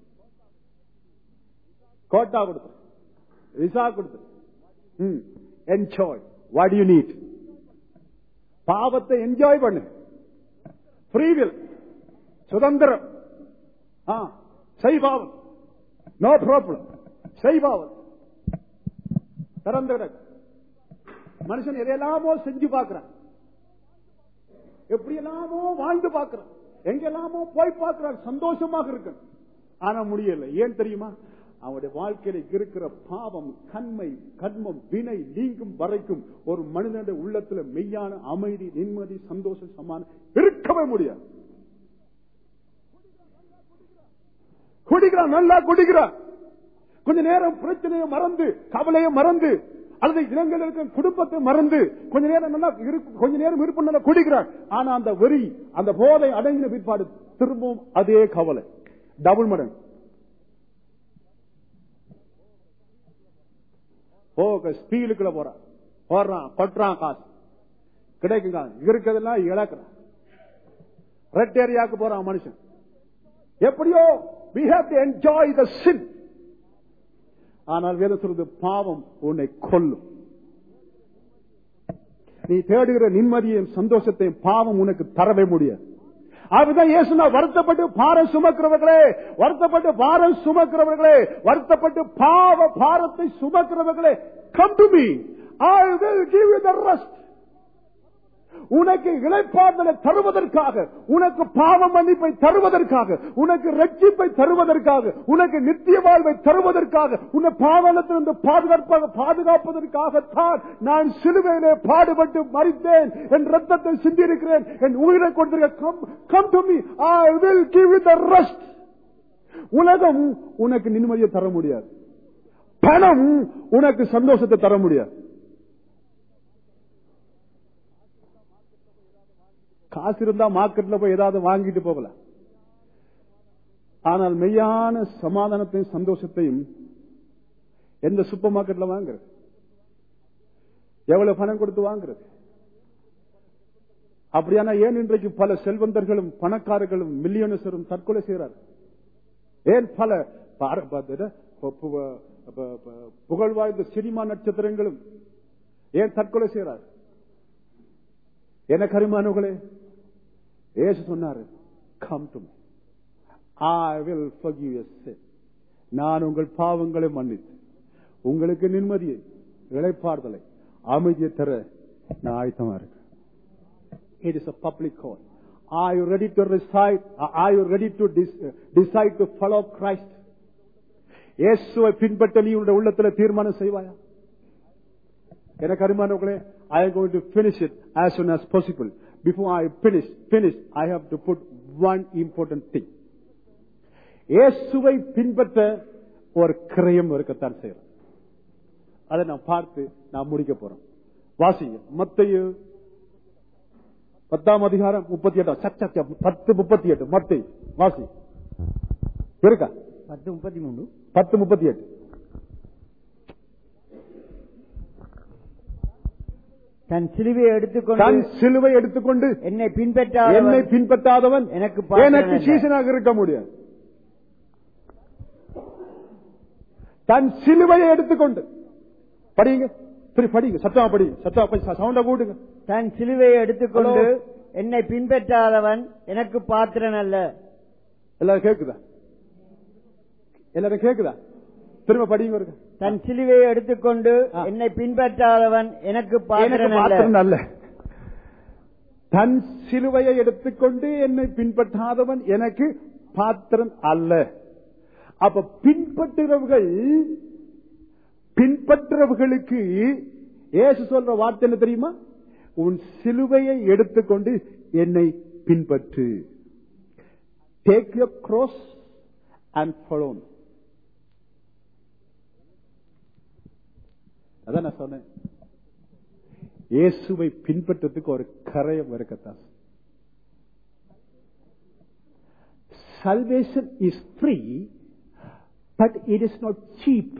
கோட்டா கொடுத்து விசா கொடுத்து என்ஜாய் வாட் யூ நீட் பாவத்தை என்ஜாய் பண்ணு ஃப்ரீவில் சுதந்திரம் செய்பாவன் நோ ப்ராப்ளம் செய்பாவன் திறந்த கிடக்கு மனுஷன் எதையெல்லாமோ செஞ்சு பார்க்கிறான் எப்படி எல்லாமோ வாழ்ந்து பார்க்கிறான் எங்கெல்லாமோ போய் பார்க்கிறான் சந்தோஷமாக இருக்கு ஆனா முடியல ஏன் தெரியுமா அவனுடைய வாழ்க்கையில இருக்கிற பாவம் கண்மை கண்மம் வினை நீங்கும் வரைக்கும் ஒரு மனிதனுடைய உள்ளத்துல மெய்யான அமைதி நிம்மதி சந்தோஷம் சமானம் இருக்கவே முடியாது குடிக்கிறான் நல்லா குடிக்கிறான் கொஞ்ச நேரம் பிரச்சனையை மறந்து கவலையை மறந்து அல்லது இளங்கள் இருக்கிற குடும்பத்தை மறந்து கொஞ்ச நேரம் நல்லா கொஞ்ச நேரம் இருப்பு நல்லா குடிக்கிறான் ஆனா அந்த வெறி அந்த போதை அடங்கின பிற்பாடு திரும்பவும் அதே கவலை டபுள் மடங்கு போக ஸ்பீடுக்குள்ள போறான் போடுறான் கொட்டுறான் காசு கிடைக்குங்க இருக்கிறதெல்லாம் இழக்கிறான் ரெட் ஏரியாவுக்கு போறான் மனுஷன் எப்படியோ we have to enjoy the sin ஆனால் வேத சொல்றது பாவம் உன்னை கொல்லும் நீ தேடுகிற நிம்மதியையும் சந்தோஷத்தையும் பாவம் உனக்கு தரவே முடியாது அதுதான் இயேசுனா வருத்தப்பட்டு பாரம் சுமக்கிறவர்களே வருத்தப்பட்டு பாரம் சுமக்கிறவர்களே வருத்தப்பட்டு பாவ பாரத்தை சுமக்கிறவர்களே come to me I will give you the rest உனக்கு இழைப்பார்தலை தருவதற்காக உனக்கு பாவ மன்னிப்பை தருவதற்காக உனக்கு ரட்சிப்பை தருவதற்காக உனக்கு நித்திய வாழ்வை தருவதற்காக உன்னை பாவலத்திலிருந்து பாதுகாப்பாக பாதுகாப்பதற்காகத்தான் நான் சிலுவையிலே பாடுபட்டு மறித்தேன் என் ரத்தத்தை சிந்தியிருக்கிறேன் என் உயிரை கொடுத்திருக்க come to me I will give you the rest உலகம் உனக்கு நிம்மதியை தர முடியாது பணம் உனக்கு சந்தோஷத்தை தர முடியாது காசு இருந்தா மார்க்கெட்ல போய் ஏதாவது வாங்கிட்டு போகலாம் ஆனால் மெய்யான சமாதானத்தையும் சந்தோஷத்தையும் எந்த சூப்பர் மார்க்கெட்ல வாங்குறது எவ்வளவு பணம் கொடுத்து வாங்குறது அப்படியானா ஏன் இன்றைக்கு பல செல்வந்தர்களும் பணக்காரர்களும் மில்லியனஸரும் தற்கொலை செய்கிறார் ஏன் பல புகழ் வாய்ந்த சினிமா நட்சத்திரங்களும் ஏன் தற்கொலை செய்கிறார் என்ன கருமானவர்களே ஏசு சொன்னாரு come to I will forgive your sin நான் உங்கள் பாவங்களை மன்னித்து உங்களுக்கு நிம்மதியை இழைப்பார்தலை அமைதியை தர நான் ஆயத்தமா இருக்கேன் it is a public call Are you ready to decide? Are you ready to dis- decide to follow Christ? இயேசுவை பின்பற்ற நீ உன்னுடைய உள்ளத்துல தீர்மானம் செய்வாயா எனக்கு அருமானவர்களே ஐ am going to finish it as soon as possible before I finish finish I have to put one important thing இயேசுவை பின்பற்ற ஒரு கிரயம் இருக்கத்தான் செய்யறோம் அதை நான் பார்த்து நான் முடிக்க போறோம் வாசிங்க மத்தையு பத்தாம் அதிகாரம் முப்பத்தி எட்டாம் சச்ச பத்து முப்பத்தி எட்டு மத்தை வாசி இருக்கா பத்து முப்பத்தி மூணு பத்து முப்பத்தி எட்டு தன் சிலுவையை எடுத்துக்கொண்டு தன் சிலுவை எடுத்துக்கொண்டு என்னை பின்பற்றாதவன் என்னை பின்பற்றாதவன் எனக்கு பாத்திரன் எனக்கு அல்ல. சீசனாக இருக்க முடியாது தன் சிலுவையை எடுத்துக்கொண்டு படிங்க சரி படிங்க சத்தமா படிங்க சத்தமா சவுண்ட கூடுங்க தன் சிலுவையை எடுத்துக்கொண்டு ஹலோ. என்னை பின்பற்றாதவன் எனக்கு பாத்திரன் அல்ல எல்லாரும் கேக்குதா எல்லாரும் கேக்குதா திரும்ப படிங்க ஒருக்க. தன் சிலுவையை எடுத்துக்கொண்டு ஆ. என்னை பின்பற்றாதவன் எனக்கு எனக்கு பாத்திரன் அல்ல மாத்திரம் அல்ல தன் சிலுவையை எடுத்துக்கொண்டு என்னை பின்பற்றாதவன் எனக்கு பாத்திரன் அல்ல அப்ப பின்பற்றுறவர்கள் பின்பற்றுறவர்களுக்கு ஏசு சொல்ற வார்த்தை என்ன தெரியுமா உன் சிலுவையை எடுத்துக்கொண்டு என்னை பின்பற்று take your cross and follow me அதான் நான் சொன்னேன் இயேசுவை பின்பற்றத்துக்கு ஒரு கரையம் இருக்கத்தான் salvation is free but it is not cheap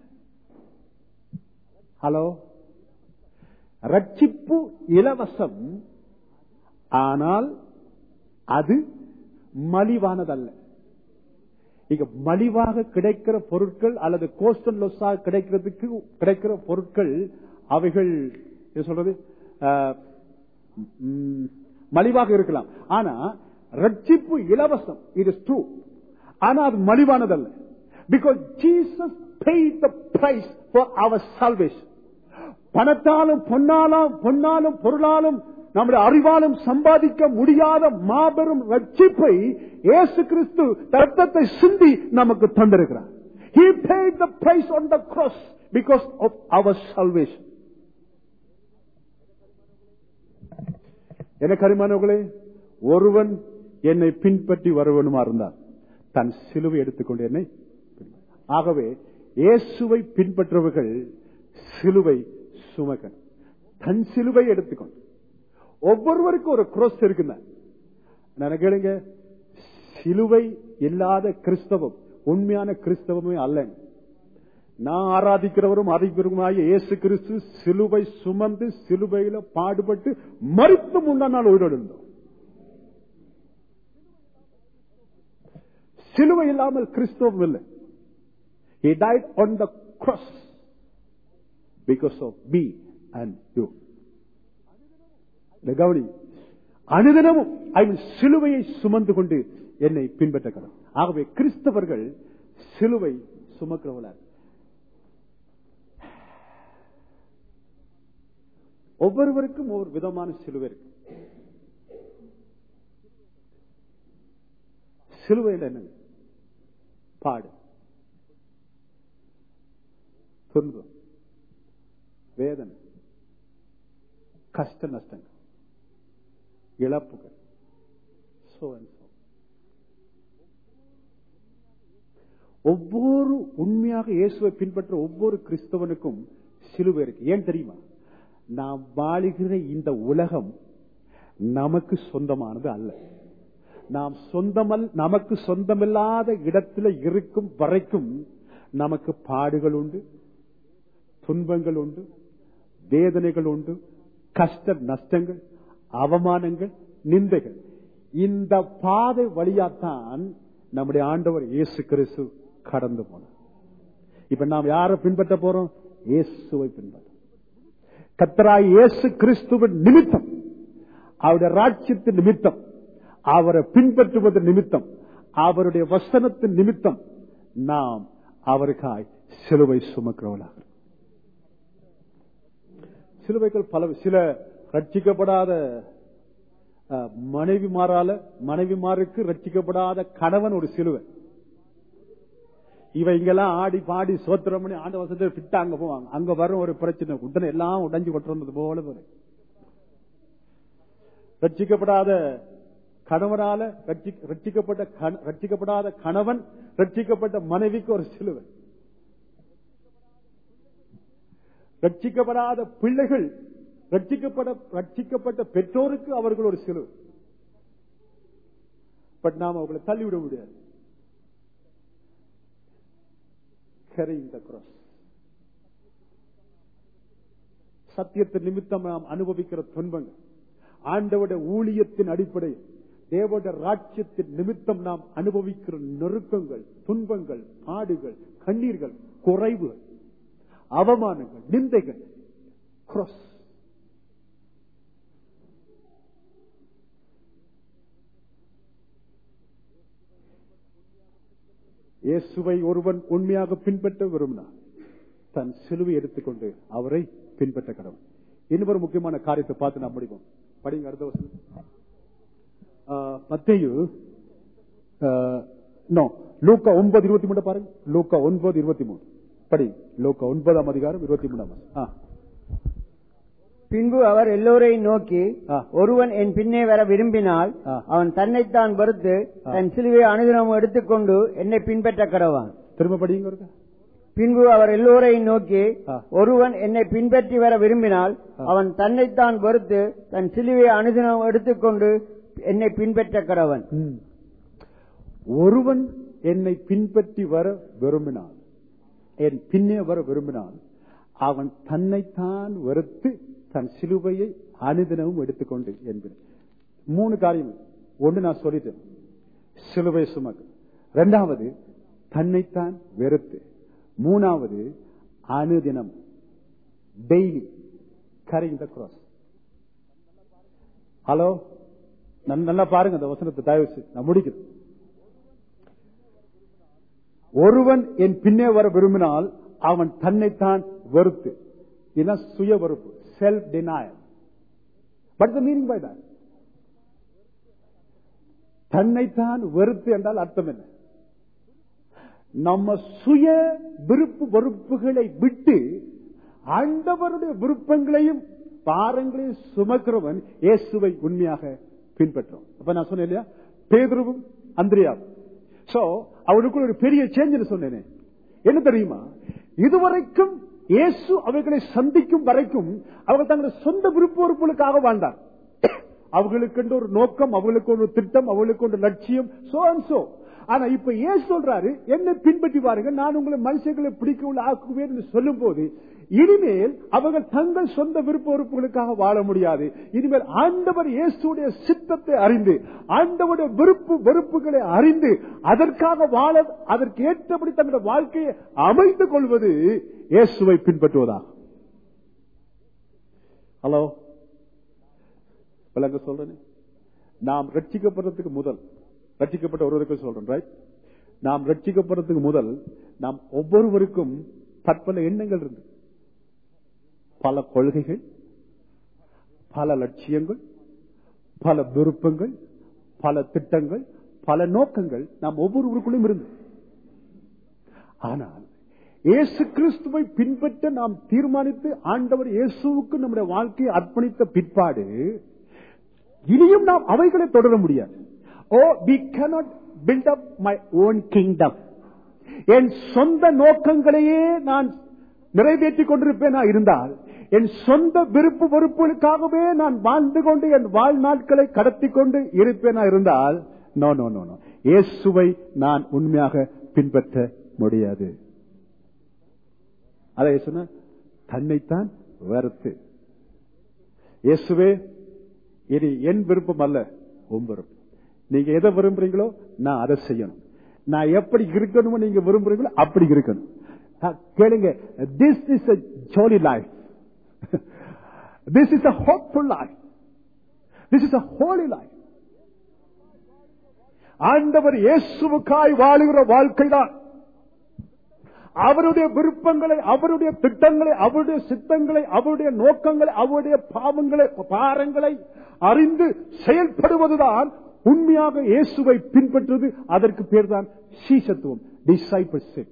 hello ரட்சிப்பு இலவசம் ஆனால் அது மலிவானதல்ல இங்க மலிவாக கிடைக்கிற பொருட்கள் அல்லது கோஸ்டன் லொஸ்ஸாக கிடைக்கிறதுக்கு கிடைக்கிற பொருட்கள் அவைகள் என்ன சொல்றது ஆஹ், ம், மலிவாக இருக்கலாம் ஆனா ரட்சிப்பு இலவசம் இது ட்ரூ ஆனா அது மலிவானதல்ல because Jesus paid the price for our salvation பணத்தாலும் பொன்னாலும் பொன்னாலும் பொருளாலும் நம்முடைய அறிவாலும் சம்பாதிக்க முடியாத மாபெரும் ரட்சிப்பை இயேசு கிறிஸ்து ரத்தத்தை சிந்தி நமக்கு தந்திருக்கிறார் He paid the price on the cross because of our salvation. என கரிமானவர்களே ஒருவன் என்னை பின்பற்றி வருவனுமா இருந்தார் தன் சிலுவை எடுத்துக்கொண்டு என்னை பின்பற்று. ஆகவே இயேசுவை பின்பற்றுபவர்கள் சிலுவை சுமக்க தன் சிலுவை எடுத்துக்கொண்டு ஒவ்வொருவருக்கும் ஒரு cross இருக்குங்க நான் கேளுங்க சிலுவை இல்லாத கிறிஸ்தவம் உண்மையான கிறிஸ்தவமே அல்ல நான் ஆராதிக்கிறவரும் அறிக்கிறவருமாகிய இயேசு கிறிஸ்து சிலுவை சுமந்து சிலுவையில பாடுபட்டு மறித்து முன்னா நாள் உயிரிழந்தோம் சிலுவை இல்லாமல் கிறிஸ்தவம் இல்லை He died on the cross because of me and you. இதை கவனி அனுதினமும் அவன் சிலுவையை சுமந்து கொண்டு என்னை பின்பற்றுகிறார் ஆகவே கிறிஸ்தவர்கள் சிலுவை சுமக்கிறவர்களார் ஒவ்வொருவருக்கும் ஒவ்வொரு விதமான சிலுவை இருக்கு சிலுவையில் என்னங்க பாடு துன்பம் வேதனை கஷ்ட நஷ்டங்கள் இழப்புகள் so and so. ஒவ்வொரு உண்மையாக இயேசுவை பின்பற்ற ஒவ்வொரு கிறிஸ்தவனுக்கும் சிலுவை இருக்கு ஏன் தெரியுமா நாம் வாழுகிற இந்த உலகம் நமக்கு சொந்தமானது அல்ல நாம் சொந்தமல் நமக்கு சொந்தமில்லாத இடத்துல இருக்கும் வரைக்கும் நமக்கு பாடுகள் உண்டு துன்பங்கள் உண்டு வேதனைகள் உண்டு கஷ்ட நஷ்டங்கள் அவமானங்கள் நிந்தைகள் இந்த பாதை வழியாத்தான் நம்முடைய ஆண்டவர் இயேசு கிறிஸ்து கடந்து போனார் இப்ப நாம் யாரை பின்பற்ற போறோம் இயேசுவை பின்பற்ற கத்தராய் இயேசு கிறிஸ்துவின் நிமித்தம் அவருடைய ராட்சியத்தின் நிமித்தம் அவரை பின்பற்றுவது நிமித்தம் அவருடைய வசனத்தின் நிமித்தம் நாம் அவருக்காய் சிலுவை சுமக்கிறவர்களாக சிலுவைகள் பல சில ரட்சிக்கப்படாத அஹ், மனைவிமாரால மனைவிமாருக்கு ரட்சிக்கப்படாத கணவன் ஒரு சிலுவை இவ இங்கெல்லாம் ஆடி பாடி சோத்திரம் பண்ணி ஆண்டு வசத்தை பிட்டு அங்க போவாங்க அங்க வரும் ஒரு பிரச்சனை உடனே எல்லாம் உடைஞ்சு கொட்டுறது போல வரும் ரட்சிக்கப்படாத கணவனால ரட்சி- ரட்சிக்கப்பட்ட கண- ரட்சிக்கப்படாத கணவன் ரட்சிக்கப்பட்ட மனைவிக்கு ஒரு சிலுவை ரட்சிக்கப்படாத பிள்ளைகள் ரட்சிக்கப்பட ரட்சிக்கப்பட்ட பெற்றோருக்கு அவர்கள் ஒரு சிலுவை பட் நாம் அவர்களை தள்ளிவிட முடியாது carrying the cross. சத்தியத்தின் நிமித்தம் நாம் அனுபவிக்கிற துன்பங்கள் ஆண்டவட ஊழியத்தின் அடிப்படையில் தேவட ராட்சியத்தின் நிமித்தம் நாம் அனுபவிக்கிற நெருக்கங்கள் துன்பங்கள் பாடுகள் கண்ணீர்கள் குறைவுகள் அவமானங்கள் நிந்தைகள் cross. இயேசுவை ஒருவன் உண்மையாக பின்பற்ற விரும்பினார் தன் சிலுவை எடுத்துக்கொண்டு அவரை பின்பற்ற கடவுள் இன்னொரு முக்கியமான காரியத்தை பார்த்து நாம் முடிப்போம் படிங்க அடுத்த வருஷம் மத்தேயு நோ லூக்கா ஒன்பது இருபத்தி மூணு பாருங்க லூக்கா ஒன்பது இருபத்தி மூணு படி லூக்கா ஒன்பதாம் அதிகாரம் இருபத்தி மூணாம் வசனம். ஆ, பின்பு அவர் எல்லோரையும் நோக்கி ஆ. ஒருவன் என் பின்னே வர விரும்பினால் ஆ. அவன் தன்னைத்தான் வெறுத்து தன் சிலுவை அனுதினம் எடுத்துக்கொண்டு என்னை பின்பற்ற கடவான் திரும்ப படிங்க ஒருக்கா. பின்பு அவர் எல்லோரையும் நோக்கி ஆ. ஒருவன் என்னை பின்பற்றி வர விரும்பினால் அவன் தன்னைத்தான் வெறுத்து தன் சிலுவை அனுதினம் எடுத்துக்கொண்டு என்னை பின்பற்ற கடவன் ம். ஒருவன் என்னை பின்பற்றி வர விரும்பினான் என் பின்னே வர விரும்பினான் அவன் தன்னைத்தான் வெறுத்து தன் சிலுவையை அனுதினமும் எடுத்துக்கொண்டு என்பது மூணு காரியம் ஒன்று நான் சொல்லிட்டேன் சிலுவை சுமக்கு இரண்டாவது தன்னைத்தான் வெறுத்து மூணாவது அனுதினம் daily carrying the cross hello நல்- நல்லா பாருங்க அந்த வசனத்தை தயவு செய்து நான் முடிக்கிறேன் ஒருவன் என் பின்னே வர விரும்பினால் அவன் தன்னைத்தான் வெறுத்து இதான் சுய வெறுப்பு self denial but the meaning by that தன்னைத்தான் வெறுத்து என்றால் அர்த்தம் என்ன நம்ம சுய விருப்பு வெறுப்புகளை விட்டு ஆண்டவருடைய விருப்பங்களையும் பாரங்களையும் சுமக்கிறவன் இயேசுவை உண்மையாக பின்பற்றும் அப்ப நான் சொன்னேன் இல்லையா பேதுருவும் அந்திரியாவும் சோ அவனுக்குள்ள ஒரு பெரிய சேஞ்ச் சொன்னேனே என்ன தெரியுமா இதுவரைக்கும் இயேசு அவர்களை சந்திக்கும் வரைக்கும் அவர்கள் தங்களுடைய சொந்த விருப்ப வெறுப்புகளுக்காக வாழ்ந்தார் அவர்களுக்கு ஒரு நோக்கம் அவர்களுக்கு ஒரு திட்டம் அவர்களுக்கு ஒரு லட்சியம் சோ அண்ட் சோ ஆனா இப்ப ஏன் சொல்றாரு என்ன பின்பற்றி பாருங்க நான் உங்களை மனுஷர்களை பிடிக்க உள்ள ஆக்குவேன் என்று சொல்லும் போது இனிமேல் அவர்கள் தங்கள் சொந்த விருப்ப வெறுப்புகளுக்காக வாழ முடியாது இனிமேல் ஆண்டவர் இயேசுடைய சித்தத்தை அறிந்து ஆண்டவருடைய விருப்பு வெறுப்புகளை அறிந்து அதற்காக வாழ அதற்கு ஏற்றபடி தங்களுடைய வாழ்க்கையை அமைத்துக் கொள்வது இயேசுவை பின்பற்றுவதாகும் ஹலோ விளங்க சொல்றேன் நாம் ரட்சிக்கப்படுறதுக்கு முதல் ரட்சிக்கப்பட்ட ஒருவருக்கு சொல்றேன் ரைட் நாம் ரட்சிக்கப்படுறதுக்கு முதல் நாம் ஒவ்வொருவருக்கும் பற்பல எண்ணங்கள் இருந்து பல கொள்கைகள் பல லட்சியங்கள் பல விருப்பங்கள் பல திட்டங்கள் பல நோக்கங்கள் நாம் ஒவ்வொருவருக்குள்ளும் இருந்து ஆனால் இயேசு கிறிஸ்துவை பின்பற்ற நாம் தீர்மானித்து ஆண்டவர் இயேசுவுக்கு நம்முடைய வாழ்க்கையை அர்ப்பணித்த பிற்பாடு இனியும் நாம் அவைகளை தொடர முடியாது oh we cannot build up my own kingdom என் சொந்த நோக்கங்களையே நான் நிறைவேற்றிக் கொண்டிருப்பேனா இருந்தால் என் சொந்த விருப்பு வெறுப்புகளுக்காகவே நான் வாழ்ந்து கொண்டு என் வாழ்நாட்களை கடத்தி கொண்டு இருப்பேனா இருந்தால் நோ நோ நோ நோ இயேசுவை நான் உண்மையாக பின்பற்ற முடியாது அதை சொன்ன தன்னைத்தான் வெறுத்து இயேசுவே இது என் விருப்பம் அல்ல உன் விருப்பம் நீங்க எதை விரும்புறீங்களோ நான் அதை செய்யணும் நான் எப்படி இருக்கணுமோ நீங்க விரும்புறீங்களோ அப்படி இருக்கணும் அஹ், கேளுங்க this is a jolly life this is a hopeful life this is a holy life ஆண்டவர் இயேசுவுக்காய் வாழுகிற வாழ்க்கை தான் அவருடைய விருப்பங்களை அவருடைய திட்டங்களை அவருடைய சித்தங்களை அவருடைய நோக்கங்களை அவருடைய பாவங்களை பாரங்களை அறிந்து செயல்படுவதுதான் உண்மையாக இயேசுவை பின்பற்றுவது அதற்கு பேர் தான் சீசத்துவம் டிசைபிள்ஷிப்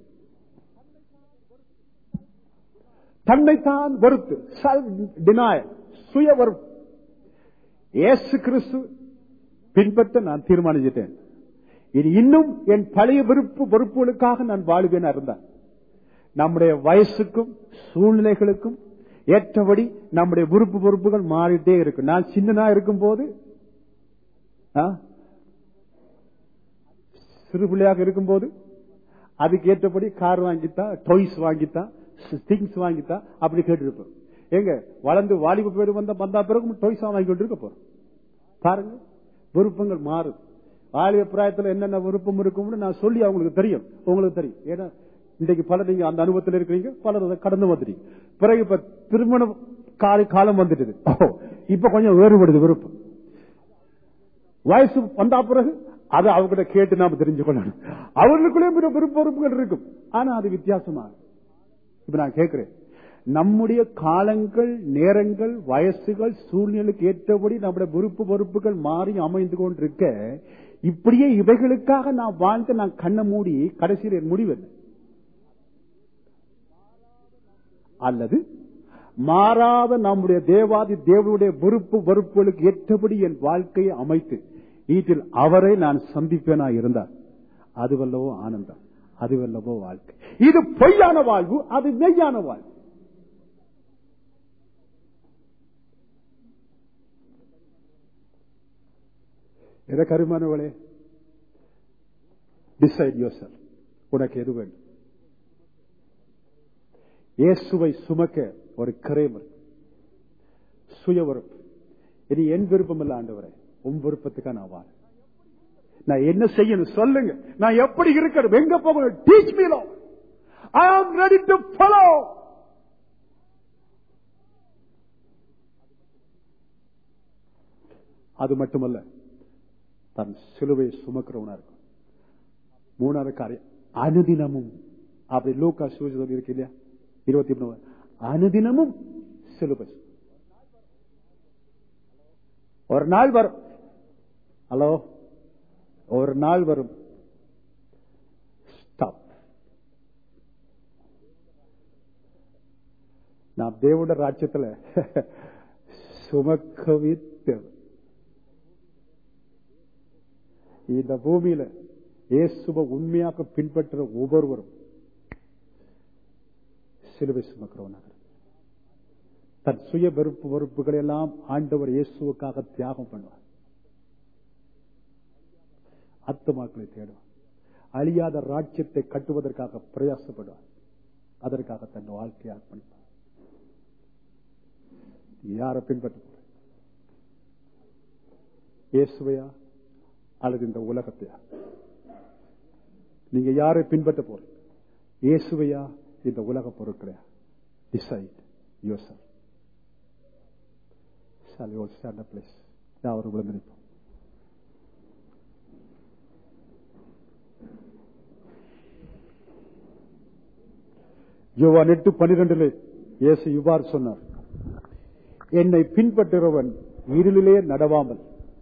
தன்னைத்தான் வெறுத்து செல்ஃப் டினாயல் சுய வெறுப்பு இயேசு கிறிஸ்து பின்பற்ற நான் தீர்மானிச்சிட்டேன் இது இன்னும் என் பழைய விருப்பு வெறுப்புகளுக்காக நான் வாழ்வேன் இருந்தான் நம்முடைய வயசுக்கும் சூழ்நிலைகளுக்கும் ஏற்றபடி நம்முடைய விருப்பு பொறுப்புகள் மாறிட்டே இருக்கு நான் சின்னனா இருக்கும் போது சிறு பிள்ளையாக இருக்கும் போது அதுக்கு ஏற்றபடி கார் வாங்கித்தான் டொய்ஸ் வாங்கித்தான் திங்ஸ் வாங்கித்தான் அப்படி கேட்டு எங்க வளர்ந்து வாலிப பேர் வந்த வந்தா பிறகு டொய்ஸா வாங்கிட்டு இருக்க போறோம் பாருங்க விருப்பங்கள் மாறும் வாலிப பிராயத்தில் என்னென்ன விருப்பம் இருக்கும்னு நான் சொல்லி அவங்களுக்கு தெரியும் உங்களுக்கு தெரியும் ஏன்னா இன்றைக்கு பலர் நீங்க அந்த அனுபவத்தில் இருக்கிறீங்க பலர் அதை கடந்து வந்துட்டீங்க பிறகு இப்ப திருமண கால காலம் வந்துட்டது இப்ப கொஞ்சம் வேறுபடுது விருப்பம் வயசு வந்தா பிறகு அதை அவங்க கேட்டு நாம தெரிஞ்சு கொள்ளணும் அவர்களுக்குள்ளே விருப்ப விருப்பங்கள் இருக்கும் ஆனா அது வித்தியாசமா இப்ப நான் கேட்கிறேன் நம்முடைய காலங்கள் நேரங்கள் வயசுகள் சூழ்நிலைக்கு ஏற்றபடி நம்முடைய விருப்பு பொறுப்புகள் மாறி அமைந்து கொண்டிருக்க இப்படியே இவைகளுக்காக நான் வாழ்ந்து நான் கண்ணை மூடி கடைசியில் என் முடிவு அல்லது மாறாத நம்முடைய தேவாதி தேவனுடைய விருப்பு வெறுப்புகளுக்கு ஏற்றபடி என் வாழ்க்கையை அமைத்து வீட்டில் அவரை நான் சந்திப்பேனா இருந்தார் அதுவல்லவோ ஆனந்தம் அதுவல்லவோ வாழ்க்கை இது பொய்யான வாழ்வு அது மெய்யான வாழ்வு எத கருமானவளே டிசைட் யோசல் உனக்கு எது வேண்டும் இயேசுவை சுமக்க ஒரு கிரேமர் சுய விருப்பம் இது என் விருப்பம் இல்ல ஆண்டவரே உன் விருப்பத்துக்காக நான் வாழ நான் என்ன செய்யணும் சொல்லுங்க நான் எப்படி இருக்கணும் எங்க போகணும் teach மீலோ I am ready to follow அது மட்டுமல்ல தன் சிலுவை சுமக்கிறவனா இருக்கும் மூணாவது காரியம் அனுதினமும் அப்படி லூக்கா சூழ்ச்சி இருக்கு இல்லையா இருபத்தி மூணு அனுதினமும் சிலுவை ஒரு நாள் வரும் ஹலோ ஒரு நாள் வரும் ஸ்டாப் நாம் தேவோட ராஜ்யத்துல சுமக்கவே தேவை இந்த பூமியில இயேசுவ உண்மையாக பின்பற்ற ஒவ்வொருவரும் சிலுவை சுமக்கிறவனாக தன் சுய வெறுப்பு வெறுப்புகளை எல்லாம் ஆண்டவர் இயேசுவுக்காக தியாகம் பண்ணுவார் ஆத்துமாக்களை தேடுவார் அழியாத ராஜ்யத்தை கட்டுவதற்காக பிரயாசப்படுவார் அதற்காக தன் வாழ்க்கையை அர்ப்பணிப்பார் யாரை பின்பற்ற போற இயேசுவையா அல்லது இந்த உலகத்தையா நீங்க யாரை பின்பற்ற போறீங்க இயேசுவையா இந்த உலக பொருட்களையா decide yourself Shall we all stand up, please? யாவரும் விழுந்து நிற்போம் யோவான் எட்டு பனிரெண்டிலே இயேசு இவ்வாறு சொன்னார் என்னை பின்பற்றுகிறவன் இருளிலே நடவாமல்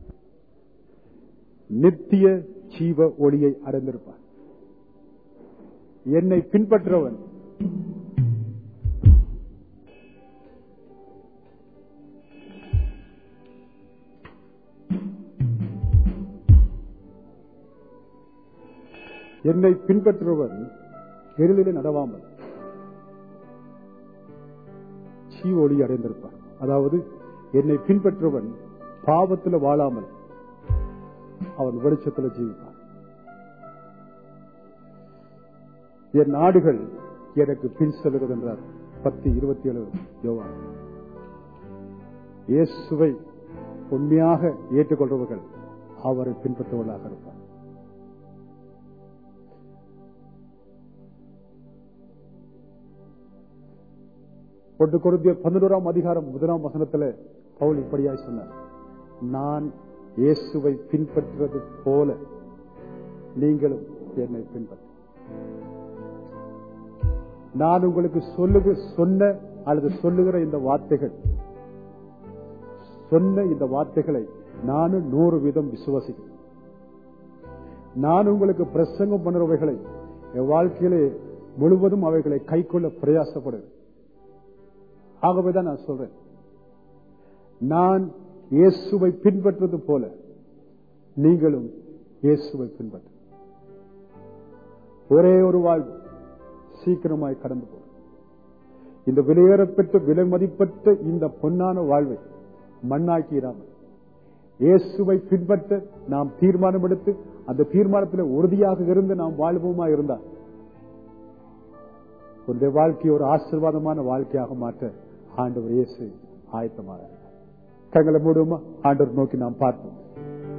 நித்திய ஜீவ ஒளியை அடைந்திருப்பான் என்னை பின்பற்றுறவன் என்னை பின்பற்றுபவன் இருளிலே நடவாமல் ஜீவ ஒளி அடைந்திருப்பான் அதாவது என்னை பின்பற்றுவன் பாவத்தில் வாழாமல் அவன் வெளிச்சத்தில் ஜீவிப்பான் என் நாடுகள் எனக்கு பின் செல்கிறது என்றார் பத்து இருபத்தி ஏழு யோவான் இயேசுவை உண்மையாக ஏற்றுக்கொள்றவர்கள் அவரை பின்பற்றுவதாக இருப்பார் ஒன்று கொடுத்திய பதினோராம் அதிகாரம் முதலாம் வசனத்தில் பவுல் இப்படியாய் சொன்னார் நான் இயேசுவை பின்பற்றுவது போல நீங்களும் என்னை பின்பற்ற நான் உங்களுக்கு சொல்லுக சொன்ன அல்லது சொல்லுகிற இந்த வார்த்தைகள் சொன்ன இந்த வார்த்தைகளை நானும் நூறு வீதம் விசுவாசிக்கிறேன் நான் உங்களுக்கு பிரசங்கம் பண்ணுறவைகளை என் வாழ்க்கையிலே முழுவதும் அவைகளை கைக்கொள்ள பிரயாசப்படுகிறேன் ஆகவேதான் நான் சொல்றேன் நான் இயேசுவை பின்பற்றது போல நீங்களும் இயேசுவை பின்பற்ற ஒரே ஒரு வாழ்வு சீக்கிரமாய் கடந்து போகும் இந்த விலையேறப்பெற்ற விலை மதிப்பற்ற இந்த பொன்னான வாழ்வை மண்ணாக்கிறாமல் இயேசுவை பின்பற்ற நாம் தீர்மானம் எடுத்து அந்த தீர்மானத்தில் உறுதியாக இருந்து நாம் வாழ்வோமா இருந்தால் உன்னுடைய வாழ்க்கையை ஒரு ஆசீர்வாதமான வாழ்க்கையாக மாற்ற ஆண்டவர் இயேசு ஆயத்தமாக தங்களை மூடுமா ஆண்டவர் நோக்கி நாம் பார்ப்போம்